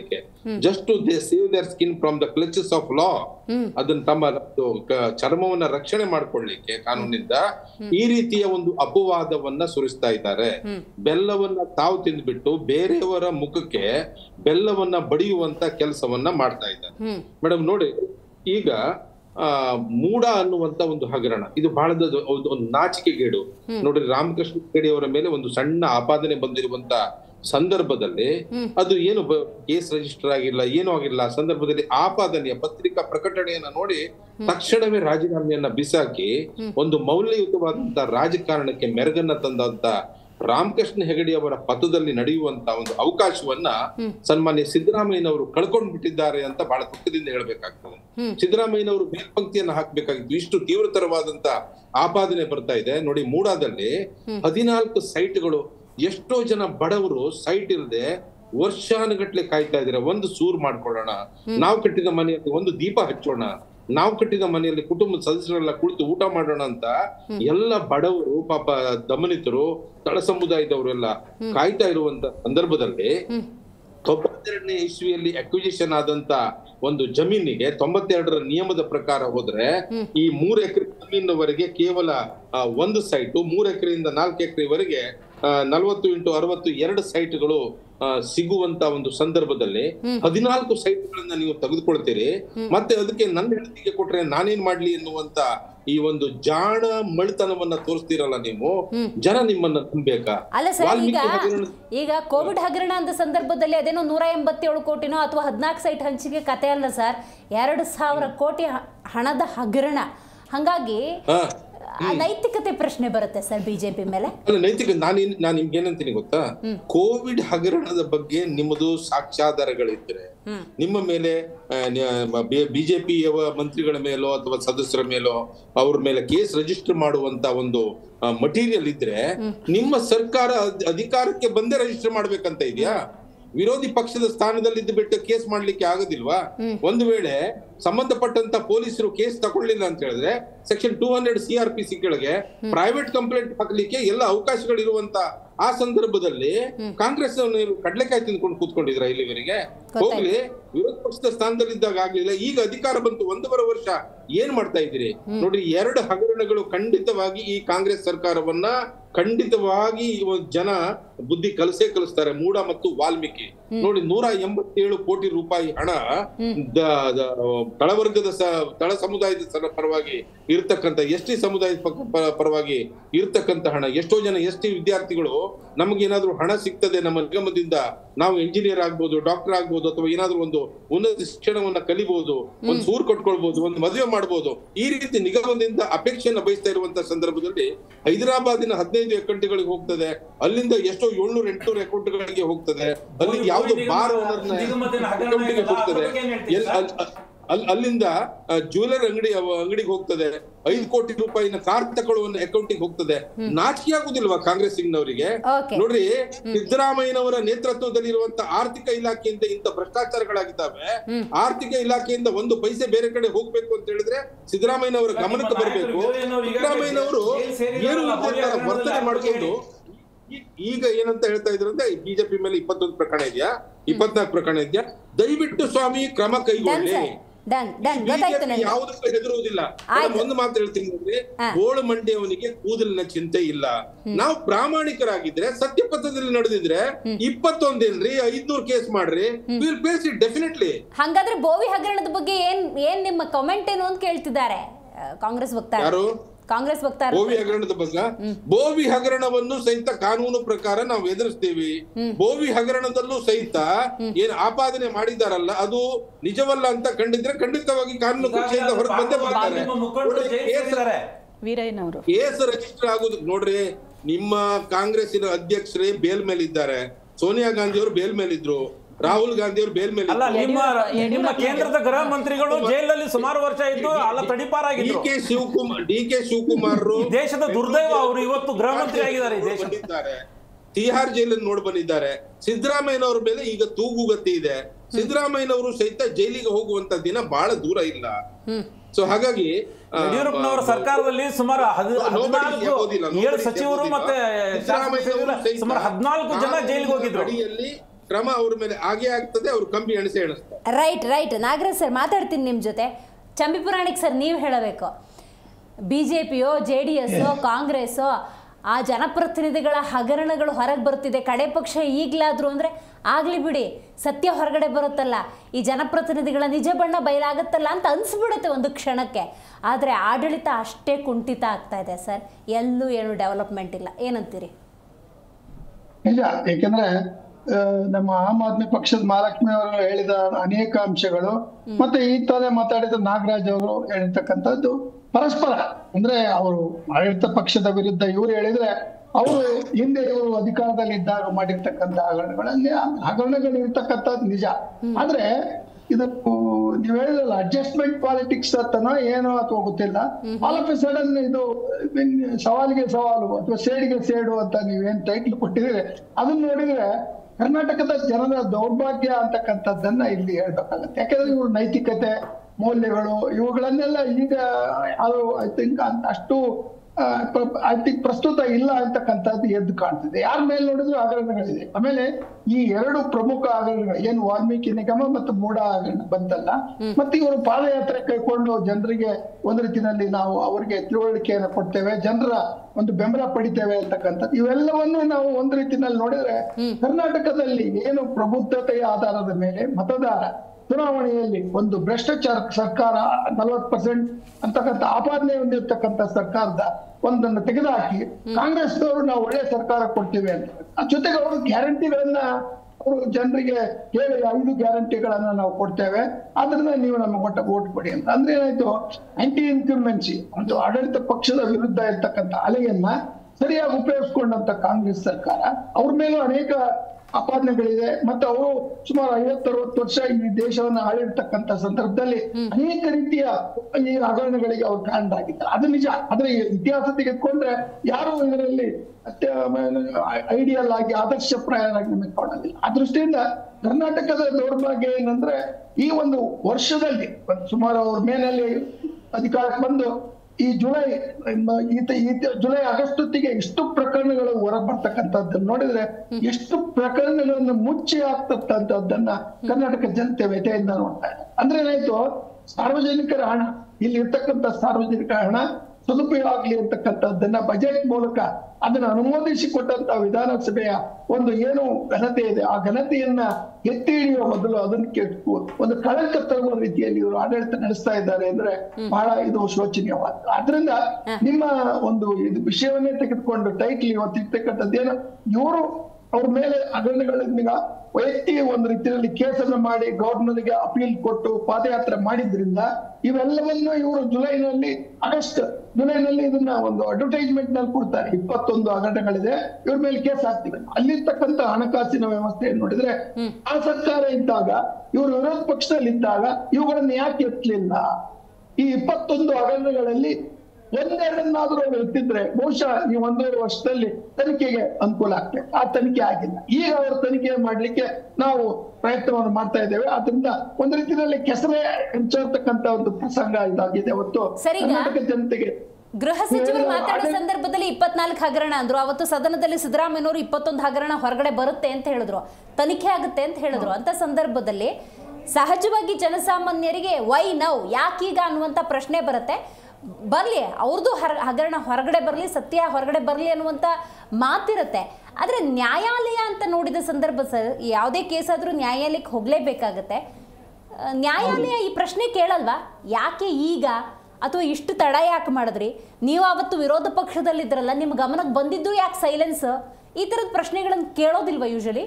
just they save their skin from the clutches of law ಅದನ್ನ ತಮ್ಮ ಒಂದು ಕ- ಚರ್ಮವನ್ನ ರಕ್ಷಣೆ ಮಾಡ್ಕೊಳ್ಳಿಕ್ಕೆ ಕಾನೂನಿಂದ ಈ ರೀತಿಯ ಒಂದು ಅಪವಾದವನ್ನ ಸುರಿಸ್ತಾ ಇದ್ದಾರೆ ಬೆಲ್ಲವನ್ನ ತಾವು ತಿಂದ್ಬಿಟ್ಟು ಬೇರೆಯವರ ಮುಖಕ್ಕೆ ಬೆಲ್ಲವನ್ನ ಬಡಿಯುವಂತ ಕೆಲಸವನ್ನ ಮಾಡ್ತಾ ಇದ್ದಾರೆ ಮೇಡಮ್ ನೋಡಿ ಈಗ ಆ ಮೂಡ ಅನ್ನುವಂತ ಒಂದು ಹಗರಣ ಇದು ಬಹಳ ದೊಡ್ಡ ಒಂದು ಒಂದು ನಾಚಿಕೆಗೇಡು ನೋಡ್ರಿ ರಾಮಕೃಷ್ಣ ಹೆಗಡೆ ಅವರ ಮೇಲೆ ಒಂದು ಸಣ್ಣ ಆಪಾದನೆ ಬಂದಿರುವಂತ ಸಂದರ್ಭದಲ್ಲಿ ಅದು ಏನು ಕೇಸ್ ರಿಜಿಸ್ಟರ್ ಆಗಿಲ್ಲ ಏನೂ ಆಗಿಲ್ಲ ಆ ಸಂದರ್ಭದಲ್ಲಿ ಆಪಾದನೆಯ ಪತ್ರಿಕಾ ಪ್ರಕಟಣೆಯನ್ನ ನೋಡಿ ತಕ್ಷಣವೇ ರಾಜೀನಾಮೆಯನ್ನ ಬಿಸಾಕಿ ಒಂದು ಮೌಲ್ಯಯುತವಾದಂತ ರಾಜಕಾರಣಕ್ಕೆ ಮೆರಗನ್ನ ತಂದಂತ ರಾಮಕೃಷ್ಣ ಹೆಗಡೆ ಅವರ ಪಥದಲ್ಲಿ ನಡೆಯುವಂತ ಒಂದು ಅವಕಾಶವನ್ನ ಸನ್ಮಾನ್ಯ ಸಿದ್ದರಾಮಯ್ಯನವರು ಕಳ್ಕೊಂಡ್ ಬಿಟ್ಟಿದ್ದಾರೆ ಅಂತ ಬಹಳ ದುಃಖದಿಂದ ಹೇಳ್ಬೇಕಾಗ್ತದೆ ಸಿದ್ದರಾಮಯ್ಯನವರು ಮೇಲ್ಪಂಕ್ತಿಯನ್ನ ಹಾಕ್ಬೇಕಾಗಿತ್ತು ಇಷ್ಟು ತೀವ್ರತರವಾದಂತ ಆಪಾದನೆ ಬರ್ತಾ ಇದೆ ನೋಡಿ ಮೂಡಾದಲ್ಲಿ ಹದಿನಾಲ್ಕು ಸೈಟ್ಗಳು ಎಷ್ಟೋ ಜನ ಬಡವರು ಸೈಟ್ ಇಲ್ಲದೆ ವರ್ಷಾನುಗಟ್ಲೆ ಕಾಯ್ತಾ ಇದ್ದಾರೆ ಒಂದು ಸೂರ್ ಮಾಡ್ಕೊಳ್ಳೋಣ ನಾವು ಕಟ್ಟಿದ ಮನೆಯಲ್ಲಿ ಒಂದು ದೀಪ ಹಚ್ಚೋಣ ನಾವು ಕಟ್ಟಿದ ಮನೆಯಲ್ಲಿ ಕುಟುಂಬದ ಸದಸ್ಯರೆಲ್ಲ ಕುಳಿತು ಊಟ ಮಾಡೋಣ ಅಂತ ಎಲ್ಲ ಬಡವರು ಪಾಪ ದಮನಿತರು ತಳ ಸಮುದಾಯದವರೆಲ್ಲ ಕಾಯ್ತಾ ಇರುವಂತ ಸಂದರ್ಭದಲ್ಲಿ ತೊಂಬತ್ತೆರಡನೇ ಇಸ್ವಿಯಲ್ಲಿ ಅಕ್ವಿಜಿಷನ್ ಆದಂತ ಒಂದು ಜಮೀನಿಗೆ ತೊಂಬತ್ತೆರಡರ ನಿಯಮದ ಪ್ರಕಾರ ಹೋದ್ರೆ ಈ ಮೂರ್ ಎಕರೆ ಜಮೀನಿನವರೆಗೆ ಕೇವಲ ಆ, ಒಂದು ಸೈಟು ಮೂರ್ ಎಕರೆಯಿಂದ ನಾಲ್ಕು ಎಕರೆವರೆಗೆ ನಲವತ್ತು ಇಂಟು ಅರವತ್ತು ಎರಡು ಸೈಟ್ಗಳು ಆ, ಸಿಗುವಂತ ಒಂದು ಸಂದರ್ಭದಲ್ಲಿ ಹದಿನಾಲ್ಕು ಸೈಟ್ಗಳನ್ನ ನೀವು ತೆಗೆದುಕೊಳ್ತೀರಿ ಮತ್ತೆ ಅದಕ್ಕೆ ನನ್ನ ಹೆಂಡತಿಗೆ ಕೊಟ್ರೆ ನಾನೇನ್ ಮಾಡ್ಲಿ ಎನ್ನುವಂತ ಈ ಒಂದು ಜಾಣ ಮಳ್ತನವನ್ನ ತೋರಿಸ್ತೀರಲ್ಲ ನೀವು ಜನ ನಿಮ್ಮನ್ನ ನಂಬೇಕಾ ಅಲ್ಲ ಸರ್ ಈಗ ವಾಲ್ಮೀಕಿ ಹಗರಣ- ಈಗ ಕೋವಿಡ್ ಹಗರಣ ಅಂದ ಸಂದರ್ಭದಲ್ಲಿ ಅದೇನೋ ನೂರ ಎಂಬತ್ತೇಳು ಕೋಟಿನೋ ಅಥವಾ ಹದಿನಾಲ್ಕು ಸೈಟ್ ಹಂಚಿಕೆ ಕತೆ ಅಲ್ಲ ಸರ್ ಎರಡು ಸಾವಿರ ಕೋಟಿ ಹ- ಹಣದ ಹಗರಣ ಹಾಗಾಗಿ ಹಾ ಆ ನೈತಿಕತೆ ಪ್ರಶ್ನೆ ಬರುತ್ತೆ ಸರ್ ಬಿಜೆಪಿ ಮೇಲೆ ಅಲ್ಲ ನೈತಿಕ ನಾನು ನಾನು ನಿಮ್ಗೆ ಏನಂತೀನಿ ಗೊತ್ತಾ ಕೋವಿಡ್ ಹಗರಣದ ಬಗ್ಗೆ ನಿಮ್ಮದು ಸಾಕ್ಷ್ಯಾಧಾರಗಳಿದ್ರೆ ನಿಮ್ಮ ಮೇಲೆ ಬಿಜೆಪಿ ಮಂತ್ರಿಗಳ ಮೇಲೋ ಅಥವಾ ಸದಸ್ಯರ ಮೇಲೋ ಅವ್ರ ಮೇಲೆ ಕೇಸ್ ರಿಜಿಸ್ಟರ್ ಮಾಡುವಂತ ಒಂದು ಮಟೀರಿಯಲ್ ಇದ್ರೆ ನಿಮ್ಮ ಸರ್ಕಾರ ಅದ್- ಅಧಿಕಾರಕ್ಕೆ ಬಂದೇ ರಿಜಿಸ್ಟರ್ ಮಾಡ್ಬೇಕಂತ ಇದೆಯಾ ವಿರೋಧಿ ಪಕ್ಷದ ಸ್ಥಾನದಲ್ಲಿ ಇದ್ದು ಬಿಟ್ಟು ಕೇಸ್ ಮಾಡ್ಲಿಕ್ಕೆ ಆಗೋದಿಲ್ವಾ ಒಂದು ವೇಳೆ ಸಂಬಂಧಪಟ್ಟಂತ ಪೊಲೀಸರು ಕೇಸ್ ತಗೊಳ್ಳಿಲ್ಲ ಅಂತ ಹೇಳಿದ್ರೆ section two hundred C R P C ಕೆಳಗೆ ಪ್ರೈವೇಟ್ ಕಂಪ್ಲೇಂಟ್ ಹಾಕ್ಲಿಕ್ಕೆ ಎಲ್ಲ ಅವಕಾಶಗಳಿರುವಂತ ಆ ಸಂದರ್ಭದಲ್ಲಿ ಕಾಂಗ್ರೆಸ್ ಕಡ್ಲೆಕಾಯಿ ತಿಂದ್ಕೊಂಡು ಕೂತ್ಕೊಂಡಿದ್ರ ಇಲ್ಲಿವರೆಗೆ ಹೋಗ್ಲಿ ವಿರೋಧ ಪಕ್ಷದ ಸ್ಥಾನದಲ್ಲಿದ್ದಾಗ ಆಗ್ಲಿಲ್ಲ ಈಗ ಅಧಿಕಾರ ಬಂತು ಒಂದೂವರೆ ವರ್ಷ ಏನ್ ಮಾಡ್ತಾ ಇದ್ದೀರಿ ನೋಡಿ ಎರಡು ಹಗರಣಗಳು ಖಂಡಿತವಾಗಿ ಈ ಕಾಂಗ್ರೆಸ್ ಸರ್ಕಾರವನ್ನ ಖಂಡಿತವಾಗಿ ಈ ಒಂದ್ ಜನ ಬುದ್ಧಿ ಕಲಸೇ ಕಲಿಸ್ತಾರೆ ಮೂಡ ಮತ್ತು ವಾಲ್ಮೀಕಿ ನೋಡಿ ನೂರ ಎಂಬತ್ತೇಳು ಕೋಟಿ ರೂಪಾಯಿ ಹಣ ದ- ದ- ತಳವರ್ಗದ ಸ ತಳ ಸಮುದಾಯದ ಸರ- ಪರವಾಗಿ ಇರ್ತಕ್ಕಂಥ ಎಸ್ ಟಿ ಸಮುದಾಯದ ಪಕ್ಕ- ಪ- ಪರವಾಗಿ ಇರ್ತಕ್ಕಂಥ ಹಣ ಎಷ್ಟೋ ಜನ ಎಸ್ ಟಿ ವಿದ್ಯಾರ್ಥಿಗಳು ನಮಗೇನಾದ್ರೂ ಹಣ ಸಿಗ್ತದೆ ನಮ್ಮ ನಿಗಮದಿಂದ ನಾವು ಇಂಜಿನಿಯರ್ ಆಗ್ಬೋದು ಡಾಕ್ಟರ್ ಆಗ್ಬೋದು ಅಥವಾ ಏನಾದ್ರೂ ಒಂದು ಉನ್ನತ ಶಿಕ್ಷಣವನ್ನ ಕಲಿಬಹುದು ಒಂದು ಸೂರ್ ಕಟ್ಕೊಳ್ಬಹುದು ಒಂದು ಮದುವೆ ಮಾಡಬಹುದು ಈ ರೀತಿ ನಿಗಮದಿಂದ ಅಪೇಕ್ಷೆಯನ್ನ ಬಯಸ್ತಾ ಇರುವಂತ ಸಂದರ್ಭದಲ್ಲಿ ಹೈದರಾಬಾದಿನ ಹದಿನೈದು ಅಕೌಂಟ್ಗಳಿಗೆ ಹೋಗ್ತದೆ ಅಲ್ಲಿಂದ ಎಷ್ಟೋ ಏಳ್ನೂರ ಎಂಟುನೂರ ಅಕೌಂಟ್ಗಳಿಗೆ ಹೋಗ್ತದೆ ಅಲ್ಲಿ ಯಾವ್ದು ಬಾರ್ ಓನರ್ನ ನಿಗಮದ ಹಗರಣ ಅಕೌಂಟಿಗೆ ಇದೆಯಲ್ಲ, ಹೋಗ್ತದೆ ಅದ್ರ ಬಗ್ಗೆ ಏನ್ ಹೇಳ್ತೀರಿ ಎಲ್- ಅಲ್- ಅಲ್- ಅಲ್- ಅಲ್ಲಿಂದ ಜ್ಯುವೆಲರ್ ಅಂಗಡಿ ಅಂಗಡಿಗೆ ಹೋಗ್ತದೆ ಐದು ಕೋಟಿ ರೂಪಾಯಿನ ಕಾರ್ ತಗೊಳ್ಳುವ ಅಕೌಂಟಿಗೆ ಹೋಗ್ತದೆ ನಾಚಿಕೆ ಆಗುದಿಲ್ವಾ ಕಾಂಗ್ರೆಸ್ಸಿನವರಿಗೆ Okay. ನೋಡ್ರಿ ಸಿದ್ದರಾಮಯ್ಯನವರ ನೇತೃತ್ವದಲ್ಲಿ ಇರುವಂತ ಆರ್ಥಿಕ ಇಲಾಖೆಯಿಂದ ಇಂತ ಭ್ರಷ್ಟಾಚಾರಗಳಾಗಿದ್ದಾವೆ ಆರ್ಥಿಕ ಇಲಾಖೆಯಿಂದ ಒಂದು ಪೈಸೆ ಬೇರೆ ಕಡೆ ಹೋಗ್ಬೇಕು ಅಂತ ಹೇಳಿದ್ರೆ ಸಿದ್ದರಾಮಯ್ಯನವರ ಗಮನಕ್ಕೆ ಬರಬೇಕು ಸಿದ್ದರಾಮಯ್ಯನವರು ಏನು ಇದ್ದೇ ತರ ವರ್ತನೆ ಮಾಡ್ಕೊಂಡು ಈ- ಈಗ ಏನಂತ ಹೇಳ್ತಾ ಇದ್ರು ಅಂದ್ರೆ ಬಿಜೆಪಿ ಮೇಲೆ ಇಪ್ಪತ್ತೊಂದು ಪ್ರಕರಣ ಇದೆಯಾ ಇಪ್ಪತ್ನಾಲ್ಕು ಪ್ರಕರಣ ಇದೆಯಾ ದಯವಿಟ್ಟು ಸ್ವಾಮಿ ಕ್ರಮ ಡನ್ ಕೈಗೊಳ್ಳಿ ಸರ್ ಡನ್ ಡನ್ ಗೊತ್ತಾಯ್ತು BJP ನನಗೆ ಯಾವುದಕ್ಕೂ ಹೆದರುವುದಿಲ್ಲ ಆಯ್ತು. ಮೇಡಮ್, ಒಂದು ಮಾತು ಹೇಳ್ತೀನಿ ಅಂದ್ರೆ ಹಾ. ಗೋಳು ಮಂಡ್ಯವನಿಗೆ ಕೂದಲಿನ ಚಿಂತೆ ಇಲ್ಲ ನಾವು ಪ್ರಾಮಾಣಿಕರಾಗಿದ್ರೆ ಸತ್ಯಪಥದಲ್ಲಿ ನಡೆದಿದ್ರೆ ಇಪ್ಪತ್ತೊಂದೇನ್ರಿ ಐದ್ನೂರ್ ಕೇಸ್ ಮಾಡ್ರಿ ವಿಲ್ ಫೇಸ್ ಇಟ್ ಡೆಫಿನೆಟ್ಲಿ ಹಂಗಾದ್ರೆ ಬೋವಿ ಹಗರಣದ ಬಗ್ಗೆ ಏನ್ ಏನ್ ನಿಮ್ಮ ಕಮೆಂಟ್ ಏನು ಅಂತ ಕೇಳ್ತಿದ್ದಾರೆ ಆ, ಕಾಂಗ್ರೆಸ್ ವಕ್ತಾರ ಯಾರು ಕಾಂಗ್ರೆಸ್ ವಕ್ತಾರ ಬೋವಿ ಹಗರಣದ ಬಗ್ಗೆ ಬೋವಿ ಹಗರಣವನ್ನು ಸಹಿತ ಕಾನೂನು ಪ್ರಕಾರ ನಾವು ಎದುರಿಸ್ತೀವಿ ಬೋವಿ ಹಗರಣದಲ್ಲೂ ಸಹಿತ ಏನ್ ಆಪಾದನೆ ಮಾಡಿದಾರಲ್ಲ ಅದು ನಿಜವಲ್ಲ ಅಂತ ಕಂಡಿದ್ರೆ ಖಂಡಿತವಾಗಿ ಕಾನೂನು ಕಕ್ಷೆಯಿಂದ ಹೊರಗೆ ಬಂದೇ ಬರ್ತಾರೆ ನಿಮ್ಮ ಮುಖಂಡರು ನೋಡಿ, ಜೈಲಿಗೆ ಕೇಸ್ ಸೇರಿದ್ದಾರೆ. ವೀರಯ್ಯನವರು ಕೇಸ್ ರಿಜಿಸ್ಟರ್ ಆಗುದು ನೋಡ್ರಿ ನಿಮ್ಮ ಕಾಂಗ್ರೆಸ್ಸಿನ ಅಧ್ಯಕ್ಷರೇ ಬೇಲ್ ಮೇಲಿದ್ದಾರೆ ಸೋನಿಯಾ ಗಾಂಧಿ ಅವರು ಬೇಲ್ ಮೇಲಿದ್ರು ರಾಹುಲ್ ಗಾಂಧಿ ಅವರು ಬೇಲ್ ಮೇಲೆ ಅಲ್ಲ ನಿಮ್ಮ ನಿಮ್ಮ ಕೇಂದ್ರದ ಗೃಹ ಮಂತ್ರಿಗಳು ಜೈಲಲ್ಲಿ ಸುಮಾರು ವರ್ಷ ಇದ್ದು ಅಲ್ಲ ಡಿ ತಡಿಪಾರಾಗಿದ್ರು K Shivakumar D K Shivakumar ಈ ದೇಶದ ದುರ್ದೈವ ಅವರು ಇವತ್ತು ಗೃಹ ಮಂತ್ರಿ ಆಗಿದ್ದಾರೆ ಈ ದೇಶದ. ಬಂದಿದ್ದಾರೆ ತಿಹಾರ್ ಜೈಲನ್ನು ನೋಡಿ ಬಂದಿದ್ದಾರೆ ಸಿದ್ದರಾಮಯ್ಯನವ್ರ ಮೇಲೆ ಈಗ ತೂಗುಗತಿ ಇದೆ ಸಿದ್ದರಾಮಯ್ಯನವರು ಸಹಿತ ಜೈಲಿಗೆ ಹೋಗುವಂತ ದಿನ ಬಹಳ ದೂರ ಇಲ್ಲ ಸೊ ಹಾಗಾಗಿ ಆ, ಯಡಿಯೂರಪ್ಪನವರ ಆ, ಸರ್ಕಾರದಲ್ಲಿ ಸುಮಾರು ಹದ್- Nobody ಹದಿನಾಲ್ಕು ಆಗೋದಿಲ್ಲ, ಏಳು nobody ಸಚಿವರು ಆಗೋದಿಲ್ಲ. ಮತ್ತೆ ಶಾಸಕ ಸಿದ್ದರಾಮಯ್ಯನವರು ಸಚಿವರು ಸಹಿತ ಸುಮಾರು ಹದಿನಾಲ್ಕು ಜನ ಕಾನೂನಿನ ಜೈಲಿಗೆ ಹೋಗಿದ್ರು ಅಡಿಯಲ್ಲಿ ಕ್ರಮ ಅವ್ರ ಮೇಲೆ ಆಗೇ ಆಗ್ತದೆ ಅವ್ರು ಕಂಬಿ ಎಣಿಸೆ ಎಣಿಸ್ತಾರೆ ರೈಟ್ ರೈಟ್ ನಾಗರಾಜ್ ಸರ್ ಮಾತಾಡ್ತೀನಿ ನಿಮ್ಮ ಜೊತೆ ಚಂಬಿ ಪುರಾಣಿಕ್ ಸರ್ ನೀವು ಹೇಳಬೇಕು ಬಿ ಜೆ ಪಿಯೋ ಜೆ ಡಿ ಎಸ್ಸೋ ಕಾಂಗ್ರೆಸ್ಸೋ ಆ ಜನಪ್ರತಿನಿಧಿಗಳ ಹಗರಣಗಳು ಹೊರಗೆ ಬರ್ತಿದೆ ಕಡೆ ಪಕ್ಷ ಈಗಲಾದರೂ ಅಂದರೆ ಆಗಲಿ ಬಿಡಿ ಸತ್ಯ ಹೊರಗಡೆ ಬರುತ್ತಲ್ಲ ಈ ಜನಪ್ರತಿನಿಧಿಗಳ ನಿಜ ಬಣ್ಣ ಬಯಲಾಗುತ್ತಲ್ಲ ಅಂತ ಅನಿಸ್ಬಿಡುತ್ತೆ ಒಂದು ಕ್ಷಣಕ್ಕೆ ಆದರೆ ಆಡಳಿತ ಅಷ್ಟೇ ಕುಂಠಿತ ಆಗ್ತಾ ಇದೆ ಸರ್ ಎಲ್ಲೂ ಏನು ಡೆವಲಪ್ಮೆಂಟ್ ಇಲ್ಲ ಏನಂತೀರಿ ನಿಜ ಏಕೆಂದ್ರೆ ಆ, ನಮ್ಮ ಆಮ್ ಆದ್ಮಿ ಪಕ್ಷದ ಮಹಾಲಕ್ಷ್ಮಿ ಅವರು ಹೇಳಿದ ಅನೇಕ ಅಂಶಗಳು ಮತ್ತೆ ಈ ತರ ಮಾತಾಡಿದ ನಾಗರಾಜ್ ಅವರು ಹೇಳಿರ್ತಕ್ಕಂಥದ್ದು ಪರಸ್ಪರ ಅಂದ್ರೆ ಅವರು ಆಡಳಿತ ಪಕ್ಷದ ವಿರುದ್ಧ ಇವ್ರು ಹೇಳಿದ್ರೆ ಅವರು ಹಿಂದೆ ಇವರು ಅಧಿಕಾರದಲ್ಲಿ ಇದ್ದಾಗ ಮಾಡಿರ್ತಕ್ಕಂಥ ಹಗರಣಗಳಲ್ಲಿ ಆ ಹಗರಣಗಳು ಇರ್ತಕ್ಕಂಥದ್ದು ನಿಜ ಆದ್ರೆ ಇದು ನೀವು ಹೇಳಿದ್ರಲ್ಲ ಅಡ್ಜಸ್ಟ್ಮೆಂಟ್ ಪಾಲಿಟಿಕ್ಸ್ ಅಂತನೋ ಏನೋ ಅಥವಾ ಗೊತ್ತಿಲ್ಲ ಆಲ್ ಆಫ್ ಎ ಸಡನ್ ಇದು ಸವಾಲಿಗೆ ಸವಾಲು ಅಥವಾ ಸೇಡಿಗೆ ಸೇಡು ಅಂತ ನೀವೇನ್ ಟೈಟ್ಲ್ ಕೊಟ್ಟಿದ್ರೆ ಅದನ್ನ ನೋಡಿದ್ರೆ ಕರ್ನಾಟಕದ ಜನರ ದೌರ್ಭಾಗ್ಯ ಅಂತಕ್ಕಂಥದ್ದನ್ನ ಇಲ್ಲಿ ಹೇಳ್ಬೇಕಾಗತ್ತೆ ಯಾಕಂದ್ರೆ ಇವ್ರ ನೈತಿಕತೆ ಮೌಲ್ಯಗಳು ಇವುಗಳನ್ನೆಲ್ಲ ಈಗ ಅದು ಐ ಥಿಂಕ್ ಅಷ್ಟು ಐ ಥಿಂಕ್ ಪ್ರಸ್ತುತ ಇಲ್ಲ ಅಂತಕ್ಕಂಥದ್ದು ಎದ್ದು ಕಾಣ್ತಿದೆ ಯಾರ ಮೇಲೆ ನೋಡಿದ್ರು ಹಗರಣಗಳಿದೆ ಆಮೇಲೆ ಈ ಎರಡು ಪ್ರಮುಖ ಹಗರಣಗಳು ಏನು ವಾಲ್ಮೀಕಿ ನಿಗಮ ಮತ್ತು ಮೂಡ ಹಗರಣ ಬಂತಲ್ಲ ಮತ್ತೆ ಇವರು ಪಾದಯಾತ್ರೆ ಕೈಕೊಂಡು ಜನರಿಗೆ ಒಂದು ರೀತಿನಲ್ಲಿ ನಾವು ಅವರಿಗೆ ತಿಳುವಳಿಕೆಯನ್ನು ಕೊಡ್ತೇವೆ ಜನರ ಒಂದು ಬೆಂಬಲ ಪಡಿತೇವೆ ಅಂತಕ್ಕಂಥದ್ದು ಇವೆಲ್ಲವನ್ನು ನಾವು ಒಂದು ರೀತಿನಲ್ಲಿ ನೋಡಿದ್ರೆ ಕರ್ನಾಟಕದಲ್ಲಿ ಏನು ಪ್ರಬುದ್ಧತೆಯ ಆಧಾರದ ಮೇಲೆ ಮತದಾರ ಚುನಾವಣೆಯಲ್ಲಿ ಒಂದು ಭ್ರಷ್ಟಾಚಾರ ಸರ್ಕಾರ ನಲವತ್ತು ಪರ್ಸೆಂಟ್ ಅಂತಕ್ಕಂಥ ಆಪಾದನೆ ಹೊಂದಿರ್ತಕ್ಕಂಥ ಸರ್ಕಾರದ ಒಂದನ್ನು ತೆಗೆದುಹಾಕಿ ಕಾಂಗ್ರೆಸ್ನವರು ನಾವು ಒಳ್ಳೆ ಸರ್ಕಾರ ಕೊಡ್ತೀವಿ ಅಂತ ಆ ಜೊತೆಗೆ ಅವರು ಗ್ಯಾರಂಟಿಗಳನ್ನ ಅವರು ಜನರಿಗೆ ಹೇಳಿ ಐದು ಗ್ಯಾರಂಟಿಗಳನ್ನ ನಾವು ಕೊಡ್ತೇವೆ ಆದ್ರಿಂದ ನೀವು ನಮ್ಮ ಕೊಟ್ಟ ವೋಟ್ ಕೊಡಿ ಅಂತ ಅಂದ್ರೆ ಏನಾಯ್ತು ಆಂಟಿ ಇನ್ಕಂಬೆನ್ಸಿ ಒಂದು ಆಡಳಿತ ಪಕ್ಷದ ವಿರುದ್ಧ ಇರ್ತಕ್ಕಂಥ ಅಲೆಯನ್ನ ಸರಿಯಾಗಿ ಉಪಯೋಗಿಸ್ಕೊಂಡಂತ ಕಾಂಗ್ರೆಸ್ ಸರ್ಕಾರ ಅವ್ರ ಮೇಲೂ ಅನೇಕ ಆಪಾದನೆಗಳಿದೆ ಮತ್ತೆ ಅವರು ಸುಮಾರು ಐವತ್ತರವತ್ತು ವರ್ಷ ಈ ದೇಶವನ್ನ ಆಳಿರ್ತಕ್ಕಂಥ ಸಂದರ್ಭದಲ್ಲಿ ಅನೇಕ ರೀತಿಯ ಈ ಹಗರಣಗಳಿಗೆ ಅವರು ಕಾರಣರಾಗಿದ್ದಾರೆ ಅದು ನಿಜ ಆದ್ರೆ ಈ ಇತಿಹಾಸ ತೆಗೆದುಕೊಂಡ್ರೆ ಯಾರು ಇದರಲ್ಲಿ ಐಡಿಯಲ್ ಆಗಿ ಆದರ್ಶಪ್ರಾಯರಾಗಿ ನಮಗೆ ಕಾಣೋದಿಲ್ಲ ಆ ದೃಷ್ಟಿಯಿಂದ ಕರ್ನಾಟಕದ ದೌರ್ಭಾಗ್ಯ ಏನಂದ್ರೆ ಈ ಒಂದು ವರ್ಷದಲ್ಲಿ ಒಂದು ಸುಮಾರು ಅವ್ರ ಮೇನಲ್ಲಿ ಅಧಿಕಾರಕ್ಕೆ ಬಂದು ಈ ಜುಲೈ ಮ- ಈತ ಈತ ಜುಲೈ ಆಗಸ್ಟ್ ಹೊತ್ತಿಗೆ ಎಷ್ಟು ಪ್ರಕರಣಗಳು ಹೊರ ಬರ್ತಕ್ಕಂಥದ್ದನ್ನ ನೋಡಿದ್ರೆ ಎಷ್ಟು ಪ್ರಕರಣಗಳನ್ನು ಮುಚ್ಚಿ ಆಗ್ತಕ್ಕಂಥದ್ದನ್ನ ಕರ್ನಾಟಕ ಜನತೆ ವ್ಯಥೆಯಿಂದ ನೋಡ್ತಾ ಇದೆ ಅಂದ್ರೆ ಏನಾಯ್ತು ಸಾರ್ವಜನಿಕರ ಹಣ ಇಲ್ಲಿ ಇರ್ತಕ್ಕಂಥ ಸಾರ್ವಜನಿಕ ಹಣ ಸದುಪಯೋಗ ಆಗ್ಲಿ ಅಂತಕ್ಕಂಥದ್ದನ್ನ ಬಜೆಟ್ ಮೂಲಕ ಅದನ್ನ ಅನುಮೋದಿಸಿ ಕೊಟ್ಟಂತ ವಿಧಾನಸಭೆಯ ಒಂದು ಏನು ಘನತೆ ಇದೆ ಆ ಘನತೆಯನ್ನ ಎತ್ತಿ ಹಿಡಿಯುವ ಮೊದಲು ಅದನ್ನ ಕೆಟ್ಟು ಒಂದು ಕಳಂಕ ತರುವ ರೀತಿಯಲ್ಲಿ ಇವರು ಆಡಳಿತ ನಡೆಸ್ತಾ ಇದ್ದಾರೆ ಅಂದ್ರೆ ಬಹಳ ಇದು ಶೋಚನೀಯವಾದ ಆದ್ರಿಂದ ನಿಮ್ಮ ಒಂದು ಇದು ವಿಷಯವನ್ನೇ ತೆಗೆದುಕೊಂಡು ಟೈಟ್ಲ್ ಇವತ್ತು ಇರ್ತಕ್ಕಂಥದ್ದೇನು ಇವರು ಅವ್ರ ಮೇಲೆ ಹಗರಣಗಳನ್ನ ವೈಯಕ್ತಿಕ ಒಂದು ರೀತಿಯಲ್ಲಿ ಕೇಸನ್ನ ಮಾಡಿ ಗವರ್ನರ್ಗೆ ಅಪೀಲ್ ಕೊಟ್ಟು ಪಾದಯಾತ್ರೆ ಮಾಡಿದ್ರಿಂದ ಇವೆಲ್ಲವನ್ನು ಇವರು ಜುಲೈನಲ್ಲಿ ಆಗಸ್ಟ್ ಜುಲೈನಲ್ಲಿ ಇದನ್ನ ಒಂದು ಅಡ್ವರ್ಟೈಸ್ಮೆಂಟ್ ನಲ್ಲಿ ಕೊಡ್ತಾರೆ ಇಪ್ಪತ್ತೊಂದು ಹಗರಣಗಳಿದೆ ಇವ್ರ ಮೇಲೆ ಕೇಸ್ ಹಾಕ್ತೀವಿ ಅಲ್ಲಿರ್ತಕ್ಕಂಥ ಹಣಕಾಸಿನ ವ್ಯವಸ್ಥೆ ನೋಡಿದ್ರೆ ಆ ಸರ್ಕಾರ ಇದ್ದಾಗ ಇವರು ವಿರೋಧ ಪಕ್ಷದಲ್ಲಿ ಇದ್ದಾಗ ಇವುಗಳನ್ನ ಯಾಕೆ ಎತ್ತಲಿಲ್ಲ ಈ ಇಪ್ಪತ್ತೊಂದು ಹಗರಣಗಳಲ್ಲಿ ಒಂದೆರಡನ್ನಾದ್ರೂ ಅವ್ರು ಎತ್ತಿದ್ರೆ ಬಹುಶಃ ಈ ಒಂದೂವರೆ ವರ್ಷದಲ್ಲಿ ತನಿಖೆಗೆ ಅನುಕೂಲ ಆಗ್ತದೆ ಆ ತನಿಖೆ ಆಗಿಲ್ಲ ಈಗ ಅವರು ತನಿಖೆ ಮಾಡ್ಲಿಕ್ಕೆ ನಾವು ಪ್ರಯತ್ನವನ್ನು ಮಾಡ್ತಾ ಇದ್ದೇವೆ ಅದರಿಂದ ಒಂದು ರೀತಿಯಲ್ಲಿ ಕೆಸರೆ ಹೆಂಚತಕ್ಕಂತ ಒಂದು ಪ್ರಸಂಗ ಇದಾಗಿದೆ ಹೊತ್ತು ಸರಿ, ಈಗ- ಕರ್ನಾಟಕ ಜನತೆಗೆ ಗೃಹ ಸಚಿವರು ಏನು ಮಾತಾಡೋ ಆಡಳಿತ- ಸಂದರ್ಭದಲ್ಲಿ ಇಪ್ಪತ್ನಾಲ್ಕು ಹಗರಣ ಅಂದ್ರು ಅವತ್ತು ಸದನದಲ್ಲಿ ಸಿದ್ದರಾಮಯ್ಯನವರು ಇಪ್ಪತ್ತೊಂದು ಹಗರಣ ಹೊರಗಡೆ ಬರುತ್ತೆ ಅಂತ ಹೇಳಿದ್ರು ತನಿಖೆ ಆಗುತ್ತೆ ಅಂತ ಹೇಳಿದ್ರು ಅಂತ ಸಂದರ್ಭದಲ್ಲಿ ಸಹಜವಾಗಿ ಜನಸಾಮಾನ್ಯರಿಗೆ ವೈ ನೌ ಯಾಕೀಗ ಅನ್ನುವಂಥ ಪ್ರಶ್ನೆ ಬರುತ್ತೆ ಬರಲಿ ಅವ್ರದ್ದು ಹರ ಹಗರಣ ಹೊರಗಡೆ ಬರಲಿ ಸತ್ಯ ಹೊರಗಡೆ ಬರಲಿ ಅನ್ನುವಂಥ ಮಾತಿರುತ್ತೆ ಆದರೆ ನ್ಯಾಯಾಲಯ ಅಂತ ನೋಡಿದ ಸಂದರ್ಭ ಸರ್ ಯಾವುದೇ ಕೇಸ್ ಆದರೂ ನ್ಯಾಯಾಲಯಕ್ಕೆ ಹೋಗಲೇಬೇಕಾಗತ್ತೆ ಆ, ನ್ಯಾಯಾಲಯ ಈ ಪ್ರಶ್ನೆ ಕೇಳಲ್ವಾ ಯಾಕೆ ಈಗ ಅಥವಾ ಇಷ್ಟು ತಡ ಯಾಕೆ ಮಾಡಿದ್ರಿ ನೀವು ಅವತ್ತು ವಿರೋಧ ಪಕ್ಷದಲ್ಲಿದ್ರಲ್ಲ ನಿಮ್ಮ ಗಮನಕ್ಕೆ ಬಂದಿದ್ದು ಯಾಕೆ ಸೈಲೆನ್ಸ್ ಈ ಥರದ ಪ್ರಶ್ನೆಗಳನ್ನು ಕೇಳೋದಿಲ್ವಾ ಯೂಶಲಿ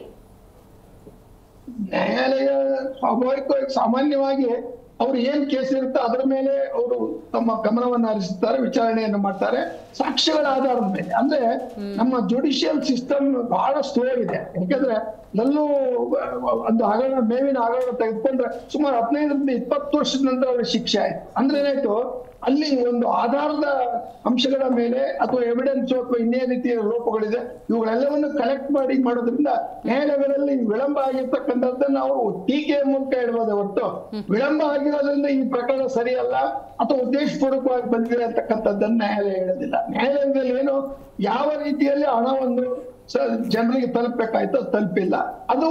ನ್ಯಾಯಾಲಯ ಸ್ವಾಭಾವಿಕವಾಗಿ ಸಾಮಾನ್ಯವಾಗಿ ಅವ್ರು ಏನ್ ಕೇಸ್ ಇರುತ್ತೆ ಅದರ ಮೇಲೆ ಅವರು ತಮ್ಮ ಗಮನವನ್ನು ಹರಿಸುತ್ತಾರೆ ವಿಚಾರಣೆಯನ್ನು ಮಾಡ್ತಾರೆ ಸಾಕ್ಷ್ಯಗಳ ಆಧಾರದ ಮೇಲೆ ಅಂದ್ರೆ ನಮ್ಮ ಜುಡಿಷಿಯಲ್ ಸಿಸ್ಟಮ್ ಬಹಳ ಸ್ಲೋ ಇದೆ ಯಾಕಂದ್ರೆ ಎಲ್ಲೂ ಒಂದು ಹಗರಣ ಮೇವಿನ ಹಗರಣ ತೆಗೆದುಕೊಂಡ್ರೆ ಸುಮಾರು ಹದಿನೈದರಿಂದ ಇಪ್ಪತ್ತು ವರ್ಷದ ನಂತರ ಅವ್ರಿಗೆ ಶಿಕ್ಷೆ ಆಯ್ತು ಅಂದ್ರೆ ಏನಾಯ್ತು ಅಲ್ಲಿ ಒಂದು ಆಧಾರದ ಅಂಶಗಳ ಮೇಲೆ ಅಥವಾ ಎವಿಡೆನ್ಸ್ ಅಥವಾ ಇನ್ನೇ ರೀತಿಯ ಲೋಪಗಳಿದೆ ಇವುಗಳೆಲ್ಲವನ್ನು ಕಲೆಕ್ಟ್ ಮಾಡಿ ಮಾಡೋದ್ರಿಂದ ನ್ಯಾಯಾಲಯಗಳಲ್ಲಿ ವಿಳಂಬ ಆಗಿರ್ತಕ್ಕಂಥದ್ದನ್ನ ಅವರು ಟೀಕೆಯ ಮೂಲಕ ಹೇಳ್ಬೋದೇ ಹೊರತು ವಿಳಂಬ ಆಗಿರೋದ್ರಿಂದ ಈ ಪ್ರಕರಣ ಸರಿಯಲ್ಲ ಅಥವಾ ಉದ್ದೇಶಪೂರ್ವಕವಾಗಿ ಬಂದಿದೆ ಅಂತಕ್ಕಂಥದ್ದನ್ನ ನ್ಯಾಯಾಲಯ ಹೇಳೋದಿಲ್ಲ ನ್ಯಾಯಾಲಯದಲ್ಲಿ ಏನು ಯಾವ ರೀತಿಯಲ್ಲಿ ಹಣವನ್ನು ಸ- ಜನರಿಗೆ ತಲುಪಬೇಕಾಯ್ತು ಅದು ತಲುಪಿಲ್ಲ ಅದು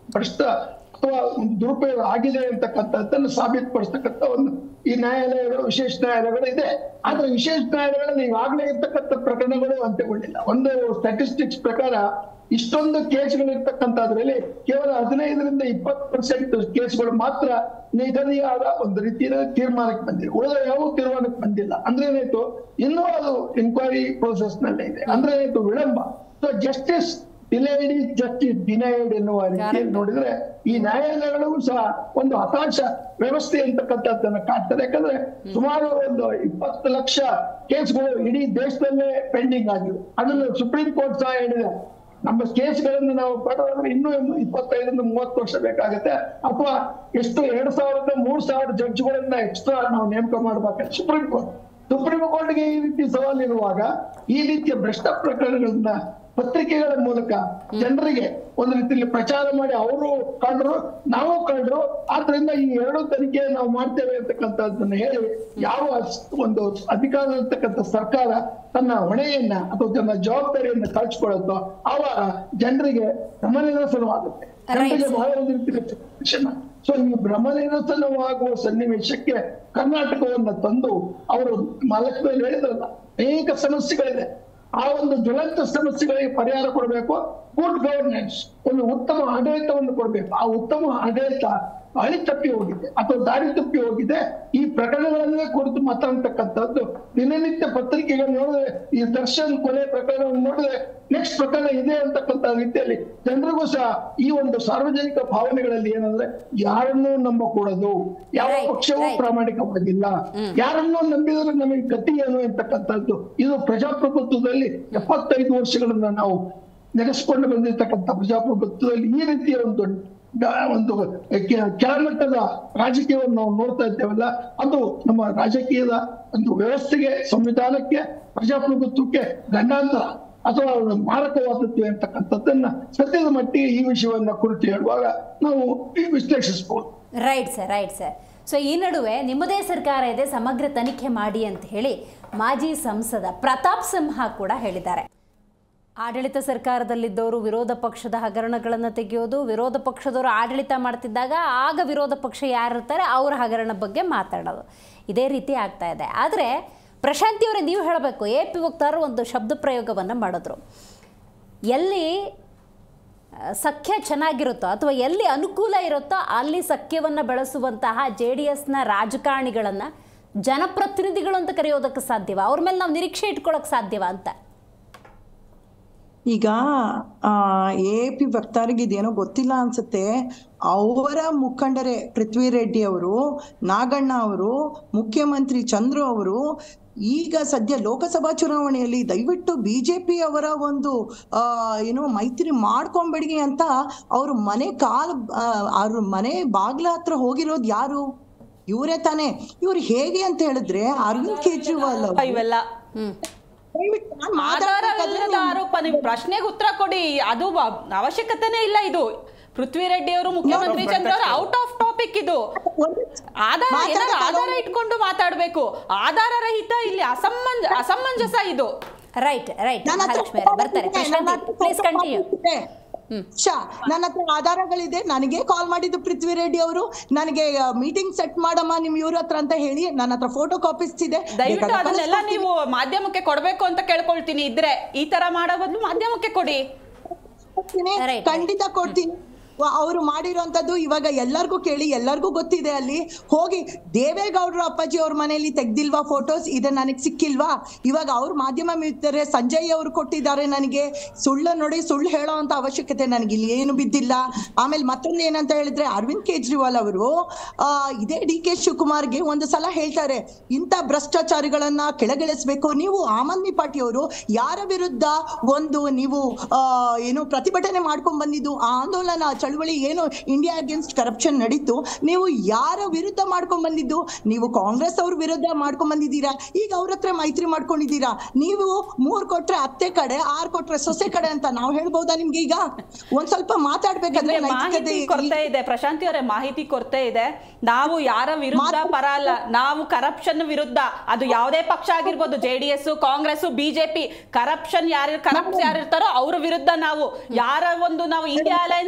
ಭ್ರಷ್ಟ ಅಥವಾ ಒಂದು ದುರುಪಯೋಗ ಆಗಿದೆ ಅಂತಕ್ಕಂಥದ್ದನ್ನು ಸಾಬೀತುಪಡಿಸ್ತಕ್ಕಂಥ ಒಂದು ಈ ನ್ಯಾಯಾಲಯಗಳು ವಿಶೇಷ ನ್ಯಾಯಾಲಯಗಳು ಇದೆ ಆದ್ರೆ ವಿಶೇಷ ನ್ಯಾಯಾಲಯಗಳಲ್ಲಿ ಈಗಾಗಲೇ ಇರ್ತಕ್ಕಂಥ ಪ್ರಕರಣಗಳು ಅಂತ್ಯಗೊಂಡಿಲ್ಲ ಒಂದು ಸ್ಟ್ಯಾಟಿಸ್ಟಿಕ್ಸ್ ಪ್ರಕಾರ ಇಷ್ಟೊಂದು ಕೇಸ್ಗಳು ಇರ್ತಕ್ಕಂಥದ್ರಲ್ಲಿ ಕೇವಲ ಹದಿನೈದರಿಂದ ಇಪ್ಪತ್ತು ಪರ್ಸೆಂಟ್ ಕೇಸ್ಗಳು ಮಾತ್ರ ನಿಗದಿಯಾದ ಒಂದು ರೀತಿಯ ತೀರ್ಮಾನಕ್ಕೆ ಬಂದಿದೆ ಉಳಿದ ಯಾವ ತೀರ್ಮಾನಕ್ಕೆ ಬಂದಿಲ್ಲ ಅಂದ್ರೆ ಏನಾಯ್ತು ಇನ್ನೂ ಅದು ಇನ್ಕ್ವೈರಿ ಪ್ರೋಸೆಸ್ ನಲ್ಲೇ ಇದೆ ಅಂದ್ರೆ ಏನಾಯ್ತು ವಿಳಂಬ so justice delayed is justice denied ಎನ್ನುವ ರೀತಿಯಲ್ಲಿ ನೋಡಿದ್ರೆ ಈ ನ್ಯಾಯಾಲಯಗಳು ಸಹ ಒಂದು ಹತಾಶ ವ್ಯವಸ್ಥೆ ಅಂತಕ್ಕಂಥದ್ದನ್ನ ಕಾಡ್ತದೆ ಯಾಕಂದ್ರೆ ಸುಮಾರು ಒಂದು ಇಪ್ಪತ್ತು ಲಕ್ಷ ಕೇಸ್ಗಳು ಇಡೀ ದೇಶದಲ್ಲೇ ಪೆಂಡಿಂಗ್ ಆಗಿವೆ ಅದನ್ನು ಸುಪ್ರೀಂ ಕೋರ್ಟ್ ಸಹ ಹೇಳಿದೆ ನಮ್ಮ ಕೇಸ್ಗಳನ್ನು ನಾವು ಪಡೆದ್ರೆ ಇನ್ನೂ ಇಪ್ಪತ್ತೈದರಿಂದ ಮೂವತ್ತು ವರ್ಷ ಬೇಕಾಗುತ್ತೆ ಅಥವಾ ಎಷ್ಟು ಎರಡ್ ಸಾವಿರದ ಮೂರ್ ಸಾವಿರ ಜಡ್ಜ್ಗಳನ್ನ ಎಕ್ಸ್ಟ್ರಾ ನಾವು ನೇಮಕ ಮಾಡ್ಬೇಕಾದ್ರೆ ಸುಪ್ರೀಂ ಕೋರ್ಟ್ ಸುಪ್ರೀಂ ಕೋರ್ಟ್ಗೆ ಈ ರೀತಿ ಸವಾಲ್ ಇರುವಾಗ ಈ ರೀತಿಯ ಭ್ರಷ್ಟ ಪ್ರಕರಣಗಳನ್ನ ಪತ್ರಿಕೆಗಳ ಮೂಲಕ ಜನರಿಗೆ ಒಂದು ರೀತಿಯಲ್ಲಿ ಪ್ರಚಾರ ಮಾಡಿ ಅವರು ಕಂಡ್ರು ನಾವು ಕಂಡ್ರು ಆದ್ರಿಂದ ಈ ಎರಡು ತನಿಖೆ ನಾವು ಮಾಡ್ತೇವೆ ಅಂತಕ್ಕಂಥದ್ದನ್ನ ಹೇಳಿ ಯಾವ ಒಂದು ಅಧಿಕಾರ ಇರ್ತಕ್ಕಂಥ ಸರ್ಕಾರ ತನ್ನ ಹೊಣೆಯನ್ನ ಅಥವಾ ತನ್ನ ಜವಾಬ್ದಾರಿಯನ್ನ ಕಳ್ಸಿಕೊಳ್ಳುತ್ತೋ ಆವಾಗ ಜನರಿಗೆ ಗಮನಿರಸನವಾಗುತ್ತೆ ಜನರಿಗೆ ಬಹಳ ಒಂದು ರೀತಿಯ ಸೊ ಈ ಭ್ರಮನಿರಸನವಾಗುವ ಸನ್ನಿವೇಶಕ್ಕೆ ಕರ್ನಾಟಕವನ್ನ ತಂದು ಅವರು ಮಹಾಲಕ್ಷ್ಮಿ ಹೇಳಿದ್ರಲ್ಲ ಅನೇಕ ಸಮಸ್ಯೆಗಳಿದೆ ಆ ಒಂದು ಜ್ವಲಂತ ಸಮಸ್ಯೆಗಳಿಗೆ ಪರಿಹಾರ ಕೊಡಬೇಕು ಗುಡ್ ಗವರ್ನೆನ್ಸ್ ಒಂದು ಉತ್ತಮ ಆಡಳಿತವನ್ನು ಕೊಡಬೇಕು ಆ ಉತ್ತಮ ಆಡಳಿತ ಹಳಿ ತಪ್ಪಿ ಹೋಗಿದೆ ಅಥವಾ ದಾರಿ ತಪ್ಪಿ ಹೋಗಿದೆ ಈ ಪ್ರಕರಣಗಳನ್ನೇ ಕುರಿತು ಮಾತಾಡ್ತಕ್ಕಂಥದ್ದು ದಿನನಿತ್ಯ ಪತ್ರಿಕೆಗಳು ನೋಡಿದ್ರೆ ಈ ದರ್ಶನ್ ಕೊಲೆ ಪ್ರಕರಣವನ್ನು ನೋಡಿದ್ರೆ ನೆಕ್ಸ್ಟ್ ಪ್ರಕರಣ ಇದೆ ಅಂತಕ್ಕಂಥ ರೀತಿಯಲ್ಲಿ ಜನರಿಗೂ ಸಹ ಈ ಒಂದು ಸಾರ್ವಜನಿಕ ಭಾವನೆಗಳಲ್ಲಿ ಏನಂದ್ರೆ ಯಾರನ್ನೂ ನಂಬಕೂಡದು ಯಾವ Right, ಪಕ್ಷವೂ right. ಪ್ರಾಮಾಣಿಕವಾಗಿಲ್ಲ ಯಾರನ್ನೂ ನಂಬಿದ್ರೆ ನಮಗೆ ಗತಿ ಏನು ಎಂತಕ್ಕಂಥದ್ದು ಇದು ಪ್ರಜಾಪ್ರಭುತ್ವದಲ್ಲಿ ಎಪ್ಪತ್ತೈದು ವರ್ಷಗಳನ್ನ ನಾವು ನಡೆಸಿಕೊಂಡು ಬಂದಿರತಕ್ಕಂಥ ಪ್ರಜಾಪ್ರಭುತ್ವದಲ್ಲಿ ಈ ರೀತಿಯ ಒಂದು ಗ- ಒಂದು ಕೆ- ಕೆಳಮಟ್ಟದ ರಾಜಕೀಯವನ್ನು ನಾವು ನೋಡ್ತಾ ಇದ್ದೇವಲ್ಲ ಅದು ನಮ್ಮ ರಾಜಕೀಯದ ಒಂದು ವ್ಯವಸ್ಥೆಗೆ ಸಂವಿಧಾನಕ್ಕೆ ಪ್ರಜಾಪ್ರಭುತ್ವಕ್ಕೆ ಗಂಡಾಂತರ ಅಥವಾ ಒಂದು ಮಾರಕವಾದದ್ದು ಅಂತಕ್ಕಂಥದ್ದನ್ನ ಸದ್ಯದ ಮಟ್ಟಿಗೆ ಈ ವಿಷಯವನ್ನ ಕುರಿತು ಹೇಳುವಾಗ ನಾವು ವಿಶ್ಲೇಷಿಸಬಹುದು right sir right sir so ಈ ನಡುವೆ ನಿಮ್ಮದೇ ಸರ್ಕಾರ ಇದೆ ಸಮಗ್ರ ತನಿಖೆ ಮಾಡಿ ಅಂತ ಹೇಳಿ ಮಾಜಿ ಸಂಸದ ಪ್ರತಾಪ್ ಸಿಂಹ ಕೂಡ ಹೇಳಿದ್ದಾರೆ ಆಡಳಿತ ಸರ್ಕಾರದಲ್ಲಿದ್ದವರು ವಿರೋಧ ಪಕ್ಷದ ಹಗರಣಗಳನ್ನು ತೆಗೆಯೋದು ವಿರೋಧ ಪಕ್ಷದವರು ಆಡಳಿತ ಮಾಡ್ತಿದ್ದಾಗ ಆಗ ವಿರೋಧ ಪಕ್ಷ ಯಾರಿರ್ತಾರೆ ಅವರ ಹಗರಣ ಬಗ್ಗೆ ಮಾತಾಡೋದು ಇದೇ ರೀತಿ ಆಗ್ತಾ ಇದೆ ಆದರೆ ಪ್ರಶಾಂತಿ ಅವರೇ ನೀವು ಹೇಳಬೇಕು ಎ ಪಿ ವಕ್ತಾರರು ಒಂದು ಶಬ್ದ ಪ್ರಯೋಗವನ್ನು ಮಾಡಿದ್ರು ಎಲ್ಲಿ ಆ, ಸಖ್ಯ ಚೆನ್ನಾಗಿರುತ್ತೋ ಅಥವಾ ಎಲ್ಲಿ ಅನುಕೂಲ ಇರುತ್ತೋ ಅಲ್ಲಿ ಸಖ್ಯವನ್ನು ಬೆಳೆಸುವಂತಹ ಜೆ ಡಿ ಎಸ್ನ ರಾಜಕಾರಣಿಗಳನ್ನು ಜನಪ್ರತಿನಿಧಿಗಳು ಅಂತ ಕರೆಯೋದಕ್ಕೆ ಸಾಧ್ಯವ ಅವ್ರ ಮೇಲೆ ನಾವು ನಿರೀಕ್ಷೆ ಇಟ್ಕೊಳ್ಳೋಕೆ ಸಾಧ್ಯವ ಅಂತ ಈಗ ಎ ಪಿ ವಕ್ತಾರಿಗೆ ಇದೇನೋ ಗೊತ್ತಿಲ್ಲ ಅನ್ಸುತ್ತೆ ಅವರ ಮುಖಂಡರೇ ಪೃಥ್ವಿ ರೆಡ್ಡಿ ಅವರು ನಾಗಣ್ಣ ಅವರು ಮುಖ್ಯಮಂತ್ರಿ ಚಂದ್ರು ಅವರು ಈಗ ಸದ್ಯ ಲೋಕಸಭಾ ಚುನಾವಣೆಯಲ್ಲಿ ದಯವಿಟ್ಟು ಬಿಜೆಪಿ ಅವರ ಒಂದು ಆ ಏನು ಮೈತ್ರಿ ಮಾಡ್ಕೊಂಬೇಡಿ ಅಂತ ಅವ್ರ ಮನೆ ಕಾಲ್ ಆ, ಅವ್ರ ಮನೆ ಬಾಗ್ಲ ಹತ್ರ ಹೋಗಿರೋದು ಯಾರು ಇವರೇ ತಾನೇ ಇವ್ರು ಹೇಗೆ ಅಂತ ಹೇಳಿದ್ರೆ ಅರವಿಂದ್ ಕೇಜ್ರಿವಾಲ್ ಅವರು ಇವೆಲ್ಲ ದಯವಿಟ್ಟು ನಾನ್ ಆಧಾರವಿಲ್ಲದ ಮಾತಾಡ್ಬೇಕಾದ್ರೆ ಆರೋಪ ನೀವು ಪ್ರಶ್ನೆಗೆ ಉತ್ತರ ಕೊಡಿ ಅದು ವ- ಅವಶ್ಯಕತೆನೇ ಇಲ್ಲ ಇದು ಪೃಥ್ವಿ ರೆಡ್ಡಿ ಅವರು ಮುಖ್ಯಮಂತ್ರಿ ಚಂದ್ರ ಅವರು ಔಟ್ ಆಫ್ ಟಾಪಿಕ್ ಇದು ಒಂದು- ಆಧಾರ ಏನಾದ್ರು ಮಾತಾಡಕ್ಕಾಗಲ್ಲ. ಆಧಾರ ಇಟ್ಕೊಂಡು ಮಾತಾಡ್ಬೇಕು ಆಧಾರ ರಹಿತ ಇಲ್ಲಿ ಅಸಮಂಜ ಅಸಮಂಜಸ ಇದು ರೈಟ್ ರೈಟ್ ನನ್ನ ಹತ್ರ ಮಹಾಲಕ್ಷ್ಮಿ ಅವರೇ ಬರ್ತಾರೆ ಇದೆ, ನನ್ನ ಪ್ರಶಾಂತಿ ಹತ್ರ ಪ್ಲೀಸ್ photo ಕಂಟಿನ್ಯೂ copies ಇದೆ. ಶಾ ನನ್ನ ಹತ್ರ ಆಧಾರಗಳಿದೆ ನನಗೆ ಕಾಲ್ ಮಾಡಿದ್ದು ಪೃಥ್ವಿ ರೆಡ್ಡಿ ಅವರು ನನಗೆ ಮೀಟಿಂಗ್ ಸೆಟ್ ಮಾಡಮ್ಮ ನಿಮ್ ಇವ್ರ ಹತ್ರ ಅಂತ ಹೇಳಿ ನನ್ನ ಹತ್ರ ಫೋಟೋ ಕಾಪೀಸ್ ಇದೆ ದಯವಿಟ್ಟು ಬೇಕಾದ್ರೆ ಅದನ್ನೆಲ್ಲ ಕಳಿಸ್ಕೊಡ್ತೀನಿ. ನೀವು ಮಾಧ್ಯಮಕ್ಕೆ ಕೊಡ್ಬೇಕು ಅಂತ ಕೇಳ್ಕೊಳ್ತೀನಿ ಇದ್ರೆ ಈ ತರ ಮಾಡೋ ಬದಲು ಮಾಧ್ಯಮಕ್ಕೆ ಕೊಡಿ ಕೊಡ್ತೀನಿ Right, ಖಂಡಿತ ಕೊಡ್ತೀನಿ ಅವರು ಮಾಡಿರೋಂಥದ್ದು ಇವಾಗ ಎಲ್ಲರಿಗೂ ಕೇಳಿ ಎಲ್ಲರಿಗೂ ಗೊತ್ತಿದೆ ಅಲ್ಲಿ ಹೋಗಿ ದೇವೇಗೌಡರು ಅಪ್ಪಾಜಿ ಅವ್ರ ಮನೆಯಲ್ಲಿ ತೆಗ್ದಿಲ್ವಾ ಫೋಟೋಸ್ ಇದೆ ನನಗೆ ಸಿಕ್ಕಿಲ್ವಾ ಇವಾಗ ಅವ್ರ ಮಾಧ್ಯಮ ಮಿತ್ರರೆ ಸಂಜಯ್ ಅವರು ಕೊಟ್ಟಿದ್ದಾರೆ ನನಗೆ ಸುಳ್ಳು ನೋಡಿ ಸುಳ್ಳು ಹೇಳೋ ಅಂತ ಅವಶ್ಯಕತೆ ನನಗೆ ಇಲ್ಲಿ ಏನು ಬಿದ್ದಿಲ್ಲ ಆಮೇಲೆ ಮತ್ತೊಂದು ಏನಂತ ಹೇಳಿದ್ರೆ ಅರವಿಂದ್ ಕೇಜ್ರಿವಾಲ್ ಅವರು ಆ ಇದೇ ಡಿ ಕೆ ಶಿವಕುಮಾರ್ಗೆ ಒಂದು ಸಲ ಹೇಳ್ತಾರೆ ಇಂಥ ಭ್ರಷ್ಟಾಚಾರಿಗಳನ್ನ ಕೆಳಗಿಳಿಸ್ಬೇಕು ನೀವು ಆಮ್ ಆದ್ಮಿ ಪಾರ್ಟಿಯವರು ಯಾರ ವಿರುದ್ಧ ಒಂದು ನೀವು ಆ ಏನು ಪ್ರತಿಭಟನೆ ಮಾಡ್ಕೊಂಡ್ ಬಂದಿದ್ದು ಆ ಆಂದೋಲನ ಚಳವಳಿ ಏನು ಇಂಡಿಯಾ ಅಗೇನ್ಸ್ಟ್ ಕರಪ್ಷನ್ ನಡೀತು ನೀವು ಯಾರ ವಿರುದ್ಧ ಮಾಡ್ಕೊಂಡ್ ಬಂದಿದ್ದು ನೀವು ಕಾಂಗ್ರೆಸ್ ಅವ್ರ ವಿರುದ್ಧ ಮಾಡ್ಕೊಂಡ್ ಬಂದಿದ್ದೀರಾ ಈಗ ಅವ್ರ ಹತ್ರ ಮೈತ್ರಿ ಮಾಡ್ಕೊಂಡಿದ್ದೀರಾ ನೀವು ಮೂರ್ ಕೊಟ್ರೆ ಅತ್ತೆ ಕಡೆ ಆರ್ ಕೊಟ್ರೆ ಸೊಸೆ ಕಡೆ ಅಂತ ನಾವು ಹೇಳ್ಬೋದಾ ನಿಮ್ಗೆ ಈಗ ಒಂದ್ ಸ್ವಲ್ಪ ಮಾತಾಡ್ಬೇಕಾದ್ರೆ ನಿಮ್ಗೆ ಮಾಹಿತಿ ನೈತಿಕತೆ ಕೊರತೆ ಇದೆ ಪ್ರಶಾಂತಿ ಅವರೇ ಮಾಹಿತಿ ಕೊರತೆ ಇದೆ ನಾವು ಯಾರ ವಿರುದ್ಧ ಮಾತು- ಪರ ಅಲ್ಲ ನಾವು ಕರಪ್ಷನ್ ವಿರುದ್ಧ ಅದು ಯಾವುದೇ ಪಕ್ಷ ಆಗಿರ್ಬೋದು J D S Congress BJP corruption ಯಾರು ಕರಪ್ಟ್ ಯಾರು ಇರ್ತಾರೋ ಅವ್ರ ವಿರುದ್ಧ ನಾವು ಯಾರ ಒಂದು ನಾವು ಇಂಡಿಯಾ ಅಲಯನ್ಸ್ ನಮ್ದು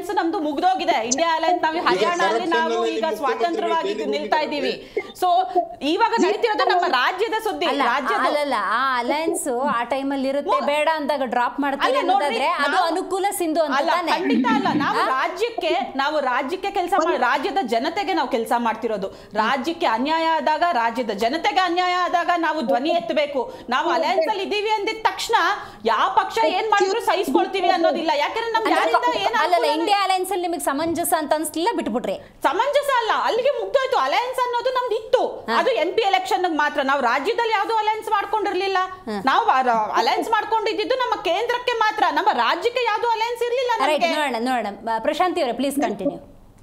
ಮುಗ್ದೋಗಿದೆ ಇಂಡಿಯಾ ಅಲೈನ್ಸ್ ನಾವು ಹರಿಯಾಣ ಅಲ್ಲಿ corruption ನಾವು ನಲ್ಲಿ ಈಗ ನಿಮ್ಮ ಸ್ವಾತಂತ್ರ್ಯವಾಗಿ ಮುಖ್ಯಮಂತ್ರಿಗಳು ನಿಲ್ತಾ ಇದ್ದೀವಿ ಸೊ ಇವಾಗ ನಡೀತಿರೋದು ನಮ್ಮ ರಾಜ್ಯದ ಸುದ್ದಿ ಅಲ್ಲ ರಾಜ್ಯದ ಅಲ್ಲಲ್ಲ ಆ ಅಲಯನ್ಸ್ ಆ ಟೈಮಲ್ಲಿ ಇರುತ್ತೆ ಮು- ಬೇಡ ಅಂದಾಗ ಡ್ರಾಪ್ ಮಾಡ್ತಾರೆ ಅಲ್ಲ ನೋಡ್ರಿ, ಅನ್ನೋದಾದ್ರೆ ಅದು ನಾವು- ಅನುಕೂಲ ಸಿಂಧು ಅಂತ ಅಲ್ಲ ತಾನೆ ಖಂಡಿತ ಅಲ್ಲ ನಾವು ಆ? ರಾಜ್ಯಕ್ಕೆ ನಾವು ರಾಜ್ಯಕ್ಕೆ ಕೆಲಸ ಮಾಡಿ ರಾಜ್ಯದ ಜನತೆಗೆ ನಾವು ಕೆಲಸ ಮಾಡ್ತಿರೋದು ರಾಜ್ಯಕ್ಕೆ ಅನ್ಯಾಯ ಆದಾಗ ರಾಜ್ಯದ ಜನತೆಗೆ ಅನ್ಯಾಯ ಆದಾಗ ನಾವು ಧ್ವನಿ ಎತ್ತಬೇಕು ನಾವು ಅಲಯನ್ಸ್ ಅಲ್ಲಿ ಇದೀವಿ ಅಂದಿದ ತಕ್ಷಣ ಯಾವ ಪಕ್ಷ ಏನ್ ಮಾಡಿದ್ರು ಸಹಿಸ್ಕೊಳ್ತೀವಿ ಅನ್ನೋದಿಲ್ಲ ಯಾಕಂದ್ರೆ ನಮ್ ಯಾರಿಂದ ಏನ್ ಅಲ್ಲಲ್ಲ ಅನುಕೂಲ ಇಂಡಿಯಾ ಅಲಯನ್ಸ್ ಅಲ್ಲಿ ನಿಮಗೆ ಸಮಂಜಸ ಅಂತ ಅನ್ಸ್ಲಿಲ್ಲ ಬಿಟ್ಬಿಟ್ರಿ ಸಮಂಜಸ ಅಲ್ಲ ಅಲ್ಲಿಗೆ ಮುಗ್ದೋಯ್ತು ಅಲಯನ್ಸ್ ಅನ್ನೋದು ನಮ್ದು ಇತ್ತು ಅದು ಎಂ ಪಿ ಎಲೆಕ್ಷನ್ ಮಾತ್ರ ನಾವು ರಾಜ್ಯದಲ್ಲಿ ಯಾವ್ದು ಅಲಯನ್ಸ್ ಮಾಡ್ಕೊಂಡಿರ್ಲಿಲ್ಲ ನಾವು ಅಲಯನ್ಸ್ ಮಾಡ್ಕೊಂಡಿದ್ದು ನಮ್ಮ ಕೇಂದ್ರಕ್ಕೆ ಮಾತ್ರ ನಮ್ಮ ರಾಜ್ಯಕ್ಕೆ ಯಾವ್ದು ಅಲಯನ್ಸ್ ಇರ್ಲಿಲ್ಲ ರೈಟ್ ನಮ್ಗೆ ನೋಡೋಣ ನೋಡೋಣ ಬ- ಪ್ರಶಾಂತಿ ಅವರೇ ಪ್ಲೀಸ್ ಕಂಟಿನ್ಯೂ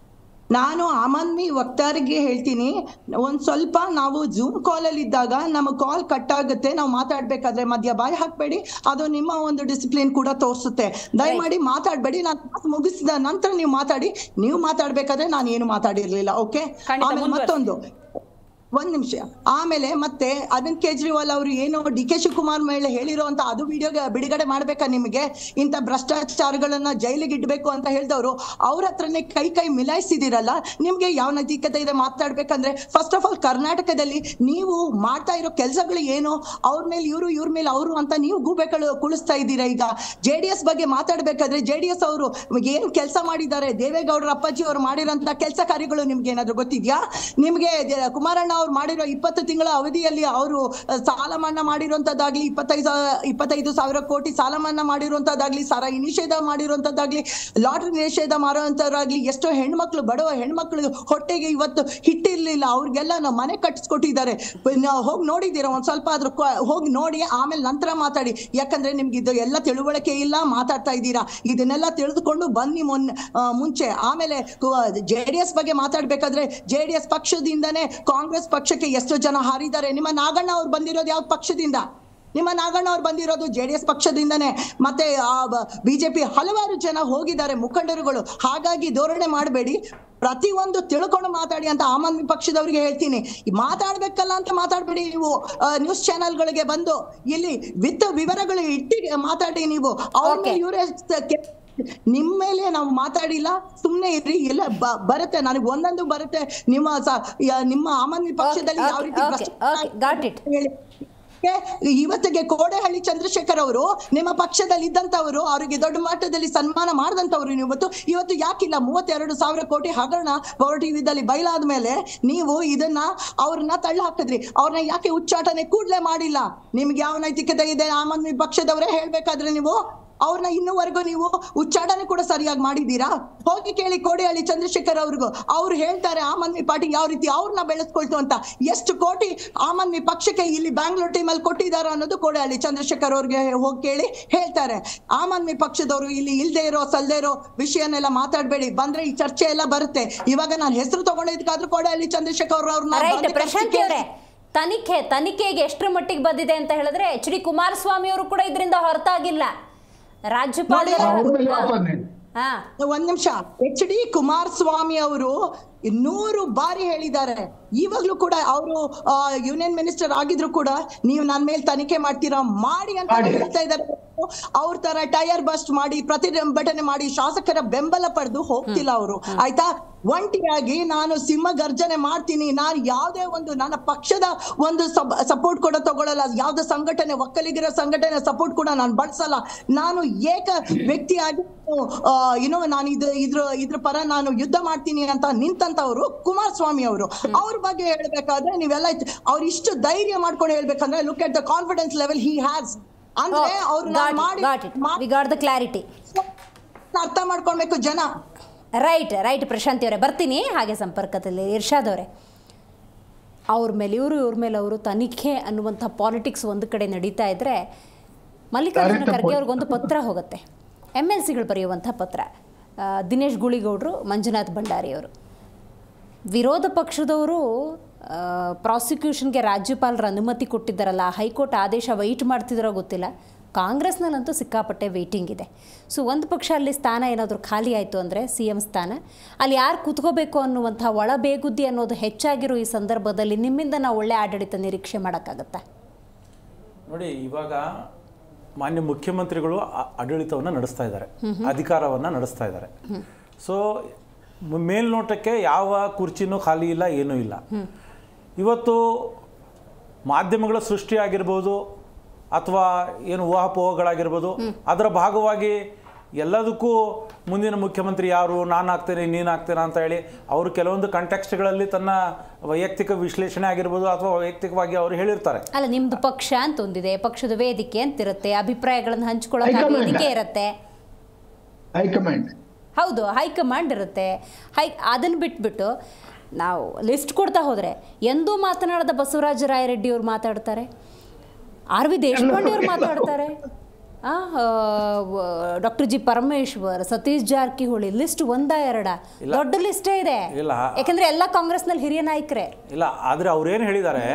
ನಾನು ಆಮ್ ಆದ್ಮಿ ವಕ್ತಾರಿಗೆ ಹೇಳ್ತೀನಿ ಒಂದ್ ಸ್ವಲ್ಪ ನಾವು ಜೂಮ್ ಕಾಲ್ ಅಲ್ಲಿ ಇದ್ದಾಗ ನಮ್ಮ ಕಾಲ್ ಕಟ್ ಆಗುತ್ತೆ ನಾವು ಮಾತಾಡ್ಬೇಕಾದ್ರೆ ಮಧ್ಯ ಬಾಯಿ ಹಾಕ್ಬೇಡಿ ಅದು ನಿಮ್ಮ ಒಂದು ಡಿಸಿಪ್ಲಿನ್ ಕೂಡ ತೋರಿಸುತ್ತೆ ದಯಮಾಡಿ ಮಾತಾಡ್ಬೇಡಿ ನಾನು ಮಾತು ಮುಗಿಸಿದ ನಂತರ ನೀವು ಮಾತಾಡಿ ನೀವು ಮಾತಾಡ್ಬೇಕಾದ್ರೆ ನಾನು ಏನು ಮಾತಾಡಿರ್ಲಿಲ್ಲ ಓಕೆ ಖಂಡಿತ, ಆಮೇಲೆ ಮುಂದುವರ್ಸಿ. ಮತ್ತೊಂದು ಒಂದ್ ನಿಮಿಷ ಆಮೇಲೆ ಮತ್ತೆ ಅರವಿಂದ್ ಕೇಜ್ರಿವಾಲ್ ಅವರು ಏನು ಡಿ ಕೆ ಶಿವಕುಮಾರ್ ಮೇಲೆ ಹೇಳಿರೋ ಅಂತ ಅದು ವಿಡಿಯೋ ಬಿಡುಗಡೆ ಮಾಡ್ಬೇಕಾ ನಿಮಗೆ ಇಂಥ ಭ್ರಷ್ಟಾಚಾರಗಳನ್ನ ಜೈಲಿಗೆ ಇಡ್ಬೇಕು ಅಂತ ಹೇಳ್ದವ್ರು ಅವ್ರ ಹತ್ರನೇ ಕೈ ಕೈ ಮಿಲಾಯಿಸಿದಿರಲ್ಲ ನಿಮ್ಗೆ ಯಾವ ನೈತಿಕತೆ ಇದೆ ಮಾತಾಡ್ಬೇಕಂದ್ರೆ ಫಸ್ಟ್ ಆಫ್ ಆಲ್ ಕರ್ನಾಟಕದಲ್ಲಿ ನೀವು ಮಾಡ್ತಾ ಇರೋ ಕೆಲಸಗಳು ಏನು ಅವ್ರ ಮೇಲೆ ಇವರು ಇವ್ರ ಮೇಲೆ ಅವರು ಅಂತ ನೀವು ಗೂಬೆಗಳು ಕುಳಿಸ್ತಾ ಇದ್ದೀರಾ ಈಗ ಜೆ ಡಿ ಎಸ್ ಬಗ್ಗೆ ಮಾತಾಡ್ಬೇಕಾದ್ರೆ ಜೆ ಡಿ ಎಸ್ ಅವರು ಏನ್ ಕೆಲಸ ಮಾಡಿದ್ದಾರೆ ದೇವೇಗೌಡರ ಅಪ್ಪಾಜಿ ಅವರು ಮಾಡಿರೋಂತ ಕೆಲಸ ಕಾರ್ಯಗಳು ನಿಮ್ಗೆ ಏನಾದ್ರು ಗೊತ್ತಿದ್ಯಾ ನಿಮ್ಗೆ ದ- ಕುಮಾರಣ್ಣ ಅವ್ರು ಮಾಡಿರೋ ಇಪ್ಪತ್ತು ತಿಂಗಳ ಅವಧಿಯಲ್ಲಿ ಅವರು ಸಾಲ ಮನ್ನಾ ಮಾಡಿರುವಂತದ್ದಾಗ್ಲಿ ಇಪ್ಪತ್ತೈದು ಸಾ- ಇಪ್ಪತ್ತೈದು ಸಾವಿರ ಕೋಟಿ ಸಾಲ ಮನ್ನಾ ಮಾಡಿರುವಂತದ್ದಾಗ್ಲಿ ಸಾರಾಯಿ ನಿಷೇಧ ಮಾಡಿರುವಂತದ್ದಾಗ್ಲಿ ಲಾಟ್ರಿ ನಿಷೇಧ ಮಾಡುವಂತವ್ರಾಗ್ಲಿ ಎಷ್ಟೋ ಹೆಣ್ಮಕ್ಳು ಬಡವ ಹೆಣ್ಮಕ್ಳು ಹೊಟ್ಟೆಗೆ ಇವತ್ತು ಹಿಟ್ಟಿರ್ಲಿಲ್ಲ ಅವ್ರಿಗೆಲ್ಲ ನಾವು ಮನೆ ಕಟ್ಟಿಸ್ಕೊಟ್ಟಿದ್ದಾರೆ ಹೋಗಿ ನೋಡಿದ್ದೀರಾ ಒಂದ್ ಸ್ವಲ್ಪ ಆದ್ರೂ ಹೋಗಿ ನೋಡಿ ಆಮೇಲೆ ನಂತರ ಮಾತಾಡಿ ಯಾಕಂದ್ರೆ ನಿಮ್ಗೆ ಇದು ಎಲ್ಲ ತಿಳುವಳಿಕೆ ಇಲ್ಲ ಮಾತಾಡ್ತಾ ಇದ್ದೀರಾ ಇದನ್ನೆಲ್ಲ ತಿಳಿದುಕೊಂಡು ಬನ್ನಿ ಮೊನ್ನೆ ಆ, ಮುಂಚೆ ಆಮೇಲೆ ಜೆ ಡಿ ಎಸ್ ಬಗ್ಗೆ ಮಾತಾಡ್ಬೇಕಾದ್ರೆ ಜೆ ಡಿ ಎಸ್ ಪಕ್ಷದಿಂದನೇ ಕಾಂಗ್ರೆಸ್ ಪಕ್ಷಕ್ಕೆ ಎಷ್ಟು ಜನ ಹಾರಿದ್ದಾರೆ ನಿಮ್ಮ ನಾಗಣ್ಣ ಅವ್ರು ಬಂದಿರೋದು ಯಾವ ಪಕ್ಷದಿಂದ ನಿಮ್ಮ ನಾಗಣ್ಣ ಅವ್ರು ಬಂದಿರೋದು ಜೆ ಡಿ ಎಸ್ ಪಕ್ಷದಿಂದನೇ ಮತ್ತೆ ಬಿಜೆಪಿ ಹಲವಾರು ಜನ ಹೋಗಿದ್ದಾರೆ ಮುಖಂಡರುಗಳು ಹಾಗಾಗಿ ಧೋರಣೆ ಮಾಡಬೇಡಿ ಪ್ರತಿಯೊಂದು ತಿಳ್ಕೊಂಡು ಮಾತಾಡಿ ಅಂತ ಆಮ್ ಆದ್ಮಿ ಪಕ್ಷದವರಿಗೆ ಹೇಳ್ತೀನಿ ಈ ಮಾತಾಡ್ಬೇಕಲ್ಲ ಅಂತ ಮಾತಾಡ್ಬೇಡಿ ನೀವು ನ್ಯೂಸ್ ಚಾನೆಲ್ಗಳಿಗೆ ಬಂದು ಇಲ್ಲಿ ವಿತ್ ವಿವರಗಳು ಇಟ್ಟಿ ಮಾತಾಡಿ ನೀವು ಅವ್ರ Okay. ಮೇಲೆ ಇವರೇ ನಿಮ್ ಮೇಲೆ ನಾವು ಮಾತಾಡಿಲ್ಲ ಸುಮ್ನೆ ಇರ್ರಿ ಇಲ್ಲ ಬ- ಬರುತ್ತೆ ನನಗೆ ಒಂದೊಂದು ಬರುತ್ತೆ ನಿಮ್ಮ ಸ- ಯ- ನಿಮ್ಮ ಆಮ್ ಆದ್ಮಿ ಪಕ್ಷದಲ್ಲಿ ಯಾವ ರೀತಿ okay, ಭ್ರಷ್ಟಾಚಾರ okay, got it. ಹೇಳಿ. ಇವತ್ತಿಗೆ ಕೋಡೆಹಳ್ಳಿ ಚಂದ್ರಶೇಖರ್ ಅವರು ನಿಮ್ಮ ಪಕ್ಷದಲ್ಲಿ ಇದ್ದಂತವರು ಅವರಿಗೆ ದೊಡ್ಡ ಮಟ್ಟದಲ್ಲಿ ಸನ್ಮಾನ ಮಾಡಿದಂತವ್ರು ನೀವು ಇವತ್ತು ಇವತ್ತು ಯಾಕಿಲ್ಲ ಮೂವತ್ತೆರಡು ಸಾವಿರ ಕೋಟಿ ಹಗರಣ ಪವರ್ ಟಿವಿದಲ್ಲಿ ಬಯಲಾದ ಮೇಲೆ ನೀವು ಇದನ್ನ ಅವ್ರನ್ನ ತಳ್ಳಿ ಹಾಕಿದ್ರಿ ಅವ್ರನ್ನ ಯಾಕೆ ಉಚ್ಚಾಟನೆ ಕೂಡ್ಲೆ ಮಾಡಿಲ್ಲ ನಿಮ್ಗೆ ಯಾವ ನೈತಿಕತೆ ಇದೆ ಆಮ್ ಆದ್ಮಿ ಪಕ್ಷದವರೇ ಹೇಳ್ಬೇಕಾದ್ರೆ ನೀವು ಅವ್ರನ್ನ ಇನ್ನೂವರೆಗೂ ನೀವು ಉಚ್ಚಾಟನೆ ಕೂಡ ಸರಿಯಾಗಿ ಮಾಡಿದ್ದೀರಾ ಹೋಗಿ ಕೇಳಿ ಕೋಡಿಹಳ್ಳಿ ಚಂದ್ರಶೇಖರ್ ಅವ್ರಿಗೂ ಅವ್ರು ಹೇಳ್ತಾರೆ ಆಮ್ ಆದ್ಮಿ ಪಾರ್ಟಿ ಯಾವ ರೀತಿ ಅವ್ರನ್ನ ಬೆಳೆಸ್ಕೊಳ್ತು ಅಂತ ಎಷ್ಟು ಕೋಟಿ ಆಮ್ ಆದ್ಮಿ ಪಕ್ಷಕ್ಕೆ ಇಲ್ಲಿ ಬ್ಯಾಂಗ್ಳೂರ್ ಟೀಮಲ್ಲಿ ಕೊಟ್ಟಿದ್ದಾರೆ ಅನ್ನೋದು ಕೋಡಿಹಳ್ಳಿ ಚಂದ್ರಶೇಖರ್ ಅವ್ರಿಗೆ ಹೋಗಿ ಕೇಳಿ ಹೇಳ್ತಾರೆ ಆಮ್ ಆದ್ಮಿ ಪಕ್ಷದವರು ಇಲ್ಲಿ ಇಲ್ದೇ ಇರೋ ಸಲ್ದೇ ಇರೋ ವಿಷಯನೆಲ್ಲ ಮಾತಾಡ್ಬೇಡಿ ಬಂದ್ರೆ ಈ ಚರ್ಚೆ ಎಲ್ಲ ಬರುತ್ತೆ ಇವಾಗ ನಾನು ಹೆಸರು ತಗೊಂಡಿದ್ಕಾದ್ರೂ ಕೋಡಿಹಳ್ಳಿ ಚಂದ್ರಶೇಖರ್ ಅವ್ರನ್ನ ರೈಟ್ ಬಂದು ಪ್ರಶಾಂತಿ ಅವರೇ ತನಿಖೆ ತನಿಖೆಗೆ ಎಷ್ಟರ ಮಟ್ಟಿಗೆ ಬಂದಿದೆ ಅಂತ ಹೇಳಿದ್ರೆ ಎಚ್ ಡಿ ಕುಮಾರಸ್ವಾಮಿ ಅವರು ಕೂಡ ಇದರಿಂದ ಹೊರತಾಗಿಲ್ಲ ರಾಜ್ಯಪಾಲ ಅವ್ರ ಮೇಲೆ ಆಪಾದನೆ ಹಾ ಒಂದ್ ನಿಮಿಷ ಎಚ್ ಡಿ ಕುಮಾರಸ್ವಾಮಿ ಅವರು ನೂರು ಬಾರಿ ಹೇಳಿದ್ದಾರೆ ಇವಾಗ್ಲೂ ಕೂಡ ಅವರು ಯೂನಿಯನ್ ಮಿನಿಸ್ಟರ್ ಆಗಿದ್ರು ಕೂಡ ನೀವು ನನ್ ಮೇಲೆ ತನಿಖೆ ಮಾಡ್ತೀರಾ ಮಾಡಿ ಅಂತ ಮಾಡಿ. ಹೇಳ್ತಾ ಇದ್ದಾರೆ ಅವ್ರ ತರ ಟೈರ್ ಬಸ್ಟ್ ಮಾಡಿ ಪ್ರತಿಭಟನೆ ಮಾಡಿ ಶಾಸಕರ ಬೆಂಬಲ ಪಡೆದು ಹೋಗ್ತಿಲ್ಲ ಅವರು ಆಯ್ತಾ ಒಂಟಿಯಾಗಿ ನಾನು ಸಿಂಹ ಗರ್ಜನೆ ಮಾಡ್ತೀನಿ ನಾನು ಯಾವುದೇ ಒಂದು ನನ್ನ ಪಕ್ಷದ ಒಂದು ಸಪೋರ್ಟ್ ಕೂಡ ತಗೊಳ್ಳಲ್ಲ ಯಾವ್ದೇ ಸಂಘಟನೆ ಒಕ್ಕಲಿಗರ ಸಂಘಟನೆ ಸಪೋರ್ಟ್ ಕೂಡ ನಾನು ಬಳಸಲ್ಲ ನಾನು ಏಕ ವ್ಯಕ್ತಿಯಾಗಿ ಏನೋ ನಾನು ಇದು ಇದ್ರ ಇದ್ರ ಪರ ನಾನು ಯುದ್ಧ ಮಾಡ್ತೀನಿ ಅಂತ ನಿಂತಂತವ್ರು ಕುಮಾರಸ್ವಾಮಿ ಅವರು ಅವ್ರ ಬಗ್ಗೆ ಹೇಳ್ಬೇಕಾದ್ರೆ ನೀವೆಲ್ಲ ಅವ್ರು ಇಷ್ಟು ಧೈರ್ಯ ಮಾಡ್ಕೊಂಡು ಹೇಳ್ಬೇಕಂದ್ರೆ look at the confidence level he has ಅಂದ್ರೆ ಅವ್ರು ನಾನ್ ಮಾಡಿ ವಿ ಗಾಟ್ ದ ಕ್ಲಾರಿಟಿ ಅರ್ಥ ಮಾಡ್ಕೊಳ್ಬೇಕು ಜನ ರೈಟ್ ರೈಟ್ ಪ್ರಶಾಂತಿ ಅವರೇ ಬರ್ತೀನಿ ಹಾಗೆ ಸಂಪರ್ಕದಲ್ಲಿ ಇರ್ಷಾದ್ ಅವರೇ ಅವ್ರ ಮೇಲೆ ಇವರು ಇವ್ರ ಮೇಲೆ ಅವರು ತನಿಖೆ ಅನ್ನುವಂಥ ಪಾಲಿಟಿಕ್ಸ್ ಒಂದು ಕಡೆ ನಡೀತಾ ಇದ್ರೆ ಮಲ್ಲಿಕಾರ್ಜುನ ದಾರಿ ಖರ್ಗೆ ಅವ್ರಿಗೊಂದು ಪತ್ರ ಹೋಗುತ್ತೆ ಎಮ್ ಎಲ್ ಸಿಗಳು ಬರೆಯುವಂಥ ಪತ್ರ ಆ, ದಿನೇಶ್ ಗುಳಿಗೌಡರು ಮಂಜುನಾಥ್ ಭಂಡಾರಿ ಅವರು ವಿರೋಧ ಪಕ್ಷದವರು ಪ್ರಾಸಿಕ್ಯೂಷನ್ಗೆ ರಾಜ್ಯಪಾಲರ ಅನುಮತಿ ಕೊಟ್ಟಿದ್ದಾರಲ್ಲ ಹೈಕೋರ್ಟ್ ಆದೇಶ ವೆಯ್ಟ್ ಮಾಡ್ತಿದ್ರೋ ಗೊತ್ತಿಲ್ಲ ಕಾಂಗ್ರೆಸ್ನಲ್ಲಂತೂ ಸಿಕ್ಕಾಪಟ್ಟೆ ವೆಯ್ಟಿಂಗ್ ಇದೆ ಸೊ ಒಂದು ಪಕ್ಷ ಅಲ್ಲಿ ಸ್ಥಾನ ಏನಾದರೂ ಖಾಲಿ ಆಯಿತು ಅಂದರೆ ಸಿ ಎಂ ಸ್ಥಾನ ಅಲ್ಲಿ ಯಾರು ಕೂತ್ಕೋಬೇಕು ಅನ್ನುವಂಥ ಒಳಬೇಗುದ್ದಿ ಅನ್ನೋದು ಹೆಚ್ಚಾಗಿರೋ ಈ ಸಂದರ್ಭದಲ್ಲಿ ನಿಮ್ಮಿಂದ ನಾವು ಒಳ್ಳೆ ಆಡಳಿತ ನಿರೀಕ್ಷೆ ಮಾಡೋಕ್ಕಾಗತ್ತಾ ನೋಡಿ ಇವಾಗ ಮಾನ್ಯ ಮುಖ್ಯಮಂತ್ರಿಗಳು ಆ- ಆಡಳಿತವನ್ನ ನಡೆಸ್ತಾ ಇದ್ದಾರೆ ಅಧಿಕಾರವನ್ನ ನಡೆಸ್ತಾ ಇದ್ದಾರೆ ಸೊ ಮೇಲ್ನೋಟಕ್ಕೆ ಯಾವ ಕುರ್ಚಿನೂ ಖಾಲಿ ಇಲ್ಲ ಏನೂ ಇಲ್ಲ ಇವತ್ತು ಮಾಧ್ಯಮಗಳ ಸೃಷ್ಟಿಯಾಗಿರ್ಬೋದು ಅಥವಾ ಏನು ಊಹಾಪೋಹಗಳಾಗಿರ್ಬೋದು ಅದರ ಭಾಗವಾಗಿ ಎಲ್ಲದಕ್ಕೂ ಮುಂದಿನ ಮುಖ್ಯಮಂತ್ರಿ ಯಾರು ನಾನು ಆಗ್ತೇನೆ ನೀನು ಆಗ್ತೇನೆ ಅಂತ ಹೇಳಿ ಅವರು ಕೆಲವೊಂದು ಕಂಟೆಕ್ಸ್ಟ್ಗಳಲ್ಲಿ ತನ್ನ ವೈಯಕ್ತಿಕ ವಿಶ್ಲೇಷಣೆ ಆಗಿರ್ಬೋದು ಅಥವಾ ವೈಯಕ್ತಿಕವಾಗಿ ಅವರು ಹೇಳಿರ್ತಾರೆ ಅಲ್ಲ ನಿಮ್ದು ಪಕ್ಷ ಅಂತ ಒಂದಿದೆ ಪಕ್ಷದ ವೇದಿಕೆ ಅಂತ ಇರುತ್ತೆ ಅಭಿಪ್ರಾಯಗಳನ್ನು ಹಂಚ್ಕೊಳ್ಳೋಕೆ ಹೈಕಮಾಂಡ್. ವೇದಿಕೆ ಇರುತ್ತೆ ಹೈಕಮಾಂಡ್ ಹೌದು ಹೈಕಮಾಂಡ್ ಇರುತ್ತೆ ಹೈ ಅದನ್ನು ಬಿಟ್ಬಿಟ್ಟು ನಾವು ಲಿಸ್ಟ್ ಕೊಡ್ತಾ ಹೋದರೆ ಎಂದೂ ಮಾತನಾಡದ ಬಸವರಾಜ ರಾಯರೆಡ್ಡಿ ಅವ್ರು ಮಾತಾಡ್ತಾರೆ ಆರ್ ವಿ ದೇಶಪಾಂಡೆ ಅವ್ರು ಮಾತಾಡ್ತಾರೆ doctor G Parameshwar Satish Jarkiholi list ಒಂದ ಎರಡ ದೊಡ್ಡ ಲಿಸ್ಟೇ ಇದೆ ಇಲ್ಲ. ಯಾಕಂದ್ರೆ ಎಲ್ಲ ಕಾಂಗ್ರೆಸ್ನಲ್ಲಿ ಹಿರಿಯ ನಾಯಕರೇ ಇಲ್ಲ ಆದರೆ ಅವ್ರೇನು ಹೇಳಿದ್ದಾರೆ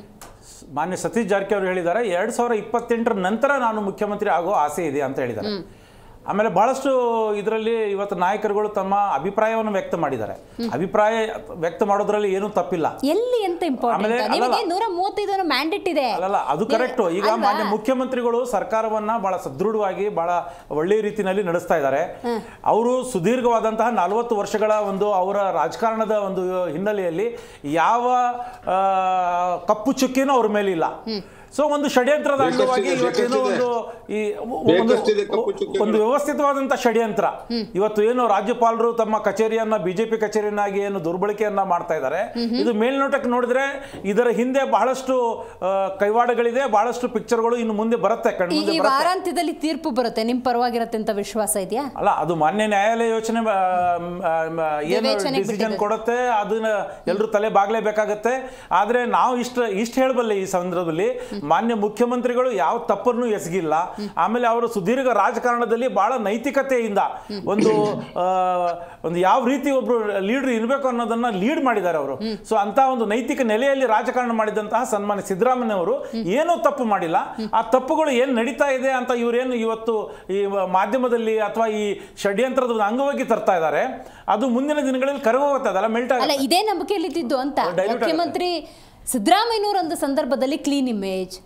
ಮಾನ್ಯ ಸತೀಶ್ ಜಾರಕಿಹೊಳಿ ಹೇಳಿದ್ದಾರೆ ಎರಡು ಸಾವಿರ ಇಪ್ಪತ್ತೆಂಟರ ನಂತರ ನಾನು ಮುಖ್ಯಮಂತ್ರಿ ಆಗೋ ಆಸೆ ಇದೆ ಅಂತ ಹೇಳಿದ್ದಾರೆ ಆಮೇಲೆ ಬಹಳಷ್ಟು ಇದರಲ್ಲಿ ಇವತ್ತು ನಾಯಕರುಗಳು ತಮ್ಮ ಅಭಿಪ್ರಾಯವನ್ನು ವ್ಯಕ್ತ ಮಾಡಿದ್ದಾರೆ ಅಭಿಪ್ರಾಯ ವ್ಯಕ್ತ ಮಾಡೋದ್ರಲ್ಲಿ ಏನೂ ತಪ್ಪಿಲ್ಲ ಎಲ್ಲಿ ಎಂತ ಇಂಪಾರ್ಟೆಂಟ್ ಆಮೇಲೆ ನಿಮಗೆ ಅಲ್ಲಲ್ಲ. ನೂರ ಮೂವತ್ತೈದು ಮ್ಯಾಂಡೇಟ್ ಇದೆ ಅಲ್ಲಲ್ಲ ಅದು ನೀವು- ಕರೆಕ್ಟ್ ಈಗ ಅಲ್ವಾ? ಮಾನ್ಯ ಮುಖ್ಯಮಂತ್ರಿಗಳು ಸರ್ಕಾರವನ್ನ ಬಹಳ ಸದೃಢವಾಗಿ ಬಹಳ ಒಳ್ಳೆಯ ರೀತಿಯಲ್ಲಿ ನಡೆಸ್ತಾ ಇದ್ದಾರೆ ಅವರು ಸುದೀರ್ಘವಾದಂತಹ ನಲವತ್ತು ವರ್ಷಗಳ ಒಂದು ಅವರ ರಾಜಕಾರಣದ ಒಂದು ಹಿನ್ನೆಲೆಯಲ್ಲಿ ಯಾವ ಆ, ಕಪ್ಪು ಚುಕ್ಕಿನೂ ಅವ್ರ ಮೇಲೆ ಇಲ್ಲ ಸೊ ಒಂದು ಷಡ್ಯಂತ್ರದ ಅಂಗವಾಗಿ ಬೇಕಷ್ಟಿದೆ, ಇವತ್ತೇನೋ ಒಂದು ಈ ಬೇಕಷ್ಟಿದೆ ಕಪ್ಪು ಒಂದು ಚುಕ್ಕಿಗಳು. ಒಂದು ವ್ಯವಸ್ಥಿತವಾದಂಥ ಷಡ್ಯಂತ್ರ ಇವತ್ತು ಏನು ರಾಜ್ಯಪಾಲರು ತಮ್ಮ ಕಚೇರಿಯನ್ನ ಬಿಜೆಪಿ ಕಚೇರಿಯನ್ನಾಗಿ ಏನು ದುರ್ಬಳಕೆಯನ್ನ ಮಾಡ್ತಾ ಇದ್ದಾರೆ ಇದು ಮೇಲ್ನೋಟಕ್ಕೆ ನೋಡಿದ್ರೆ ಇದರ ಹಿಂದೆ ಬಹಳಷ್ಟು ಆ, ಕೈವಾಡಗಳಿದೆ ಬಹಳಷ್ಟು ಪಿಕ್ಚರ್ಗಳು ಇನ್ನು ಮುಂದೆ ಬರುತ್ತೆ ಈ ಕಣ್ಮುಂದೆ ಈ ಬರುತ್ತೆ ವಾರಾಂತ್ಯದಲ್ಲಿ ತೀರ್ಪು ಬರುತ್ತೆ ನಿಮ್ ಪರವಾಗಿರತ್ತೆ ಅಂತ ವಿಶ್ವಾಸ ಇದೆಯಾ ಅಲ್ಲ ಅದು ಮಾನ್ಯ ನ್ಯಾಯಾಲಯ ಯೋಚನೆ ಆ, ಆ, ಆ, ಏನು ವಿವೇಚನೆಗೆ ಡಿಸಿಷನ್ ಬಿಟ್ಟಿದೆ. ಕೊಡುತ್ತೆ ಅದನ್ನ ಎಲ್ಲರೂ ತಲೆ ಬಾಗ್ಲೇಬೇಕಾಗತ್ತೆ ಆದ್ರೆ ನಾವು ಇಷ್ಟ ಇಷ್ಟು ಹೇಳಬಲ್ಲೆ ಈ ಸಂದರ್ಭದಲ್ಲಿ ಮಾನ್ಯ ಮುಖ್ಯಮಂತ್ರಿಗಳು ಯಾವ ತಪ್ಪನ್ನು ಎಸಗಿಲ್ಲ ಆಮೇಲೆ ಅವರು ಸುದೀರ್ಘ ರಾಜಕಾರಣದಲ್ಲಿ ಬಹಳ ನೈತಿಕತೆಯಿಂದ ಒಂದು ಆ, ಒಂದು ಯಾವ ರೀತಿ ಒಬ್ರು ಲೀಡರ್ ಇರಬೇಕು ಅನ್ನೋದನ್ನ ಲೀಡ್ ಮಾಡಿದ್ದಾರೆ ಅವರು ಸೊ ಅಂತ ಒಂದು ನೈತಿಕ ನೆಲೆಯಲ್ಲಿ ರಾಜಕಾರಣ ಮಾಡಿದಂತಹ ಸನ್ಮಾನ್ಯ ಸಿದ್ದರಾಮಯ್ಯ ಅವರು ಏನೂ ತಪ್ಪು ಮಾಡಿಲ್ಲ ಆ ತಪ್ಪುಗಳು ಏನು ನಡೀತಾ ಇದೆ ಅಂತ ಇವರೇನು ಇವತ್ತು ಈ ಮಾಧ್ಯಮದಲ್ಲಿ ಅಥವಾ ಈ ಷಡ್ಯಂತ್ರದ ಒಂದು ಅಂಗವಾಗಿ ತರ್ತಾ ಇದ್ದಾರೆ ಅದು ಮುಂದಿನ ದಿನಗಳಲ್ಲಿ ಕರಗೋಗುತ್ತೆ ಅದೆಲ್ಲ ಮೆಲ್ಟ್ ಅಲ್ಲ ಇದೇ ನಂಬಿಕೆಯಲ್ಲಿದ್ದು ಅಂತ Dilute ಆಗುತ್ತೆ. ಮುಖ್ಯಮಂತ್ರಿ ಸಿದ್ದರಾಮಯ್ಯನವರು ಒಂದು ಸಂದರ್ಭದಲ್ಲಿ ಕ್ಲೀನ್ ಇಮೇಜ್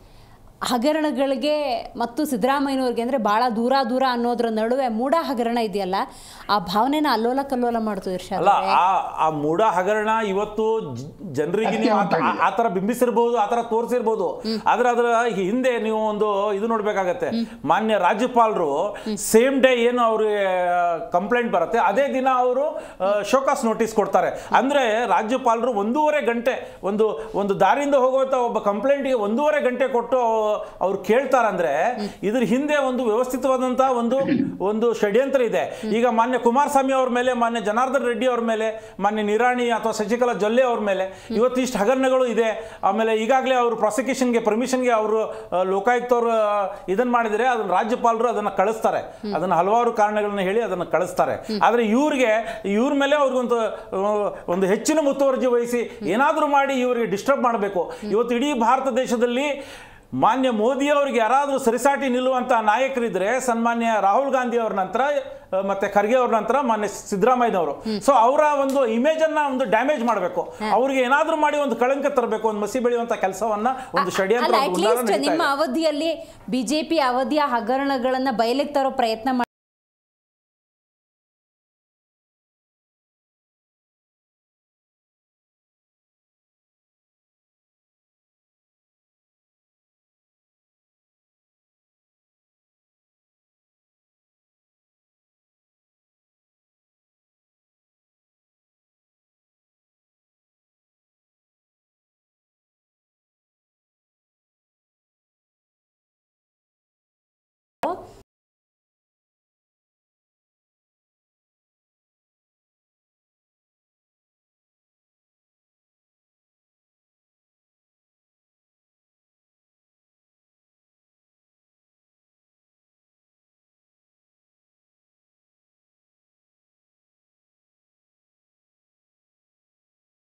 ಹಗರಣಗಳಿಗೆ ಮತ್ತು ಸಿದ್ದರಾಮಯ್ಯನವ್ರಿಗೆ ಅಂದರೆ ಭಾಳ ದೂರ ದೂರ ಅನ್ನೋದ್ರ ನಡುವೆ ಮೂಢ ಹಗರಣ ಇದೆಯಲ್ಲ ಆ ಭಾವನೆನ ಅಲ್ಲೋಲ ಕಲ್ಲೋಲ ಮಾಡ್ತು ಇರ್ಷಾದ್ ಅಲ್ಲ ಅವ್ರೆ. ಆ ಆ ಮೂಢ ಹಗರಣ ಇವತ್ತು ಜ- ಜನರಿಗೆ ನೀವು ಆ- ಆ- ಆ ತರ ಬಿಂಬಿಸಿರ್ಬೋದು ಆ ತರ ತೋರಿಸಿರ್ಬೋದು ಆದ್ರೆ ಅದರ ಹಿಂದೆ ನೀವು ಒಂದು ಇದು ನೋಡ್ಬೇಕಾಗತ್ತೆ ಮಾನ್ಯ ರಾಜ್ಯಪಾಲರು ಸೇಮ್ ಡೇ ಏನು ಅವ್ರಿಗೆ ಕಂಪ್ಲೇಂಟ್ ಬರುತ್ತೆ ಅದೇ ದಿನ ಅವರು ಶೋಕಾಸ್ ನೋಟಿಸ್ ಕೊಡ್ತಾರೆ ಅಂದ್ರೆ ರಾಜ್ಯಪಾಲರು ಒಂದೂವರೆ ಗಂಟೆ ಒಂದು ಒಂದು ದಾರಿಯಿಂದ ಹೋಗುವಂತ ಒಬ್ಬ ಕಂಪ್ಲೇಂಟ್ಗೆ ಒಂದೂವರೆ ಗಂಟೆ ಕೊಟ್ಟು ಅವ್ರು ಕೇಳ್ತಾರಂದ್ರೆ ಇದ್ರ ಹಿಂದೆ ಒಂದು ವ್ಯವಸ್ಥಿತವಾದಂತಹ ಒಂದು ಒಂದು ಷಡ್ಯಂತ್ರ ಇದೆ ಈಗ ಮಾನ್ಯ ಕುಮಾರಸ್ವಾಮಿ ಅವ್ರ ಮೇಲೆ ಮಾನ್ಯ ಜನಾರ್ದನ್ ರೆಡ್ಡಿ ಅವ್ರ ಮೇಲೆ ಮಾನ್ಯ ನಿರಾಣಿ ಅಥವಾ ಶಶಿಕಲಾ ಜೊಲ್ಲೆ ಅವ್ರ ಮೇಲೆ ಇವತ್ತು ಇಷ್ಟು ಹಗರಣಗಳು ಇದೆ ಆಮೇಲೆ ಈಗಾಗಲೇ ಅವರು ಪ್ರಾಸಿಕ್ಯೂಷನ್ಗೆ ಪರ್ಮಿಷನ್ಗೆ ಅವರು ಲೋಕಾಯುಕ್ತವ್ರು ಇದನ್ನ ಮಾಡಿದರೆ ಅದನ್ನ ರಾಜ್ಯಪಾಲರು ಅದನ್ನ ಕಳಿಸ್ತಾರೆ ಅದನ್ನ ಹಲವಾರು ಕಾರಣಗಳನ್ನ ಹೇಳಿ ಅದನ್ನ ಕಳಿಸ್ತಾರೆ ಆದ್ರೆ ಇವ್ರಿಗೆ ಇವ್ರ ಮೇಲೆ ಅವ್ರಿಗೊಂದು ಆ, ಒಂದು ಹೆಚ್ಚಿನ ಮುತುವರ್ಜಿ ವಹಿಸಿ ಏನಾದರೂ ಮಾಡಿ ಇವರಿಗೆ ಡಿಸ್ಟರ್ಬ್ ಮಾಡಬೇಕು ಇವತ್ತು ಇಡೀ ಭಾರತ ದೇಶದಲ್ಲಿ ಮಾನ್ಯ ಮೋದಿ ಅವರಿಗೆ ಯಾರಾದರೂ ಸರಿಸಾಟಿ ನಿಲ್ಲುವಂಥ ನಾಯಕರಿದ್ರೆ ಸನ್ಮಾನ್ಯ ರಾಹುಲ್ ಗಾಂಧಿ ಅವ್ರ ನಂತರ ಆ, ಮತ್ತೆ ಖರ್ಗೆ ಅವ್ರ ನಂತರ ಮಾನ್ಯ ಸಿದ್ದರಾಮಯ್ಯನವರು ಸೊ ಅವರ ಒಂದು ಇಮೇಜ್ ಅನ್ನ ಒಂದು ಡ್ಯಾಮೇಜ್ ಮಾಡಬೇಕು ಅವ್ರಿಗೆ ಏನಾದರೂ ಮಾಡಿ ಒಂದು ಕಳಂಕ ತರಬೇಕು ಒಂದು ಮಸಿ ಬೆಳೆಯುವಂತ ಕೆಲಸವನ್ನ ಒಂದು ಷಡ್ಯಂತ್ರ ಅಲ್ಲ ಒಂದು ಹುನ್ನಾರ ಅಟ್ಲೀಸ್ಟ್ ನಡೀತಾ ನಿಮ್ಮ ಇದೆ. ಅವಧಿಯಲ್ಲಿ ಬಿಜೆಪಿ ಅವಧಿಯ ಹಗರಣಗಳನ್ನ ಬಯಲಿಗೆ ತರೋ ಪ್ರಯತ್ನ ಮಾಡಿ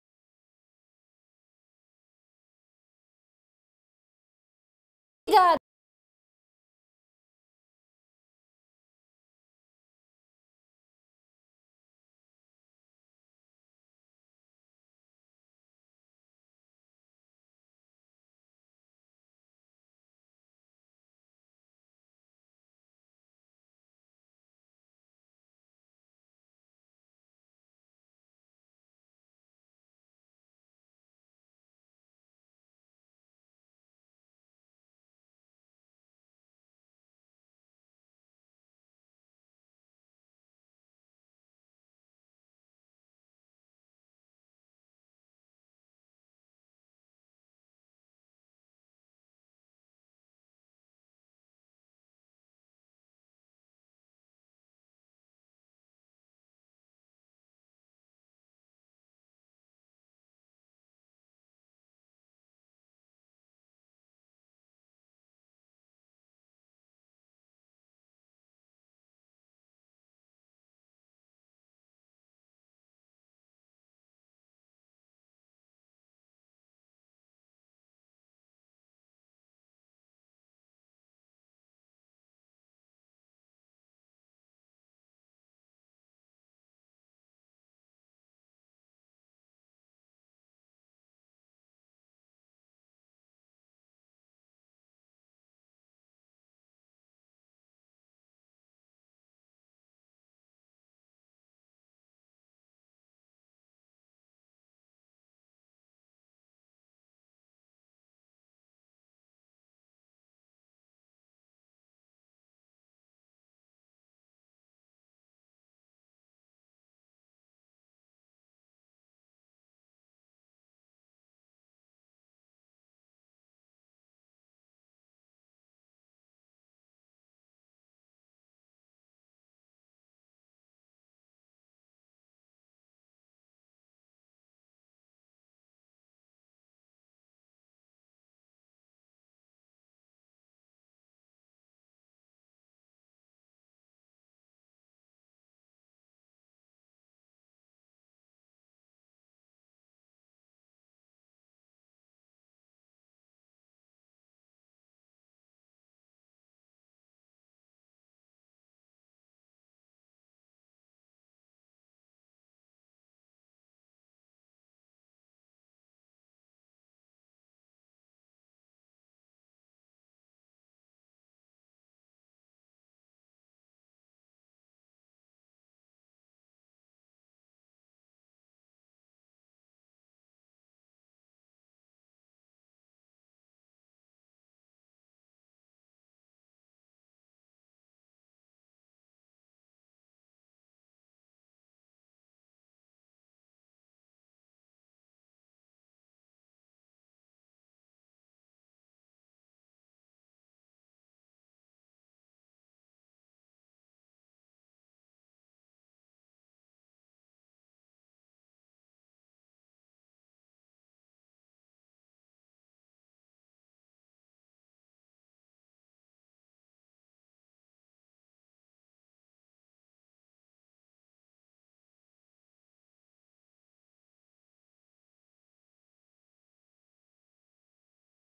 ಈಗ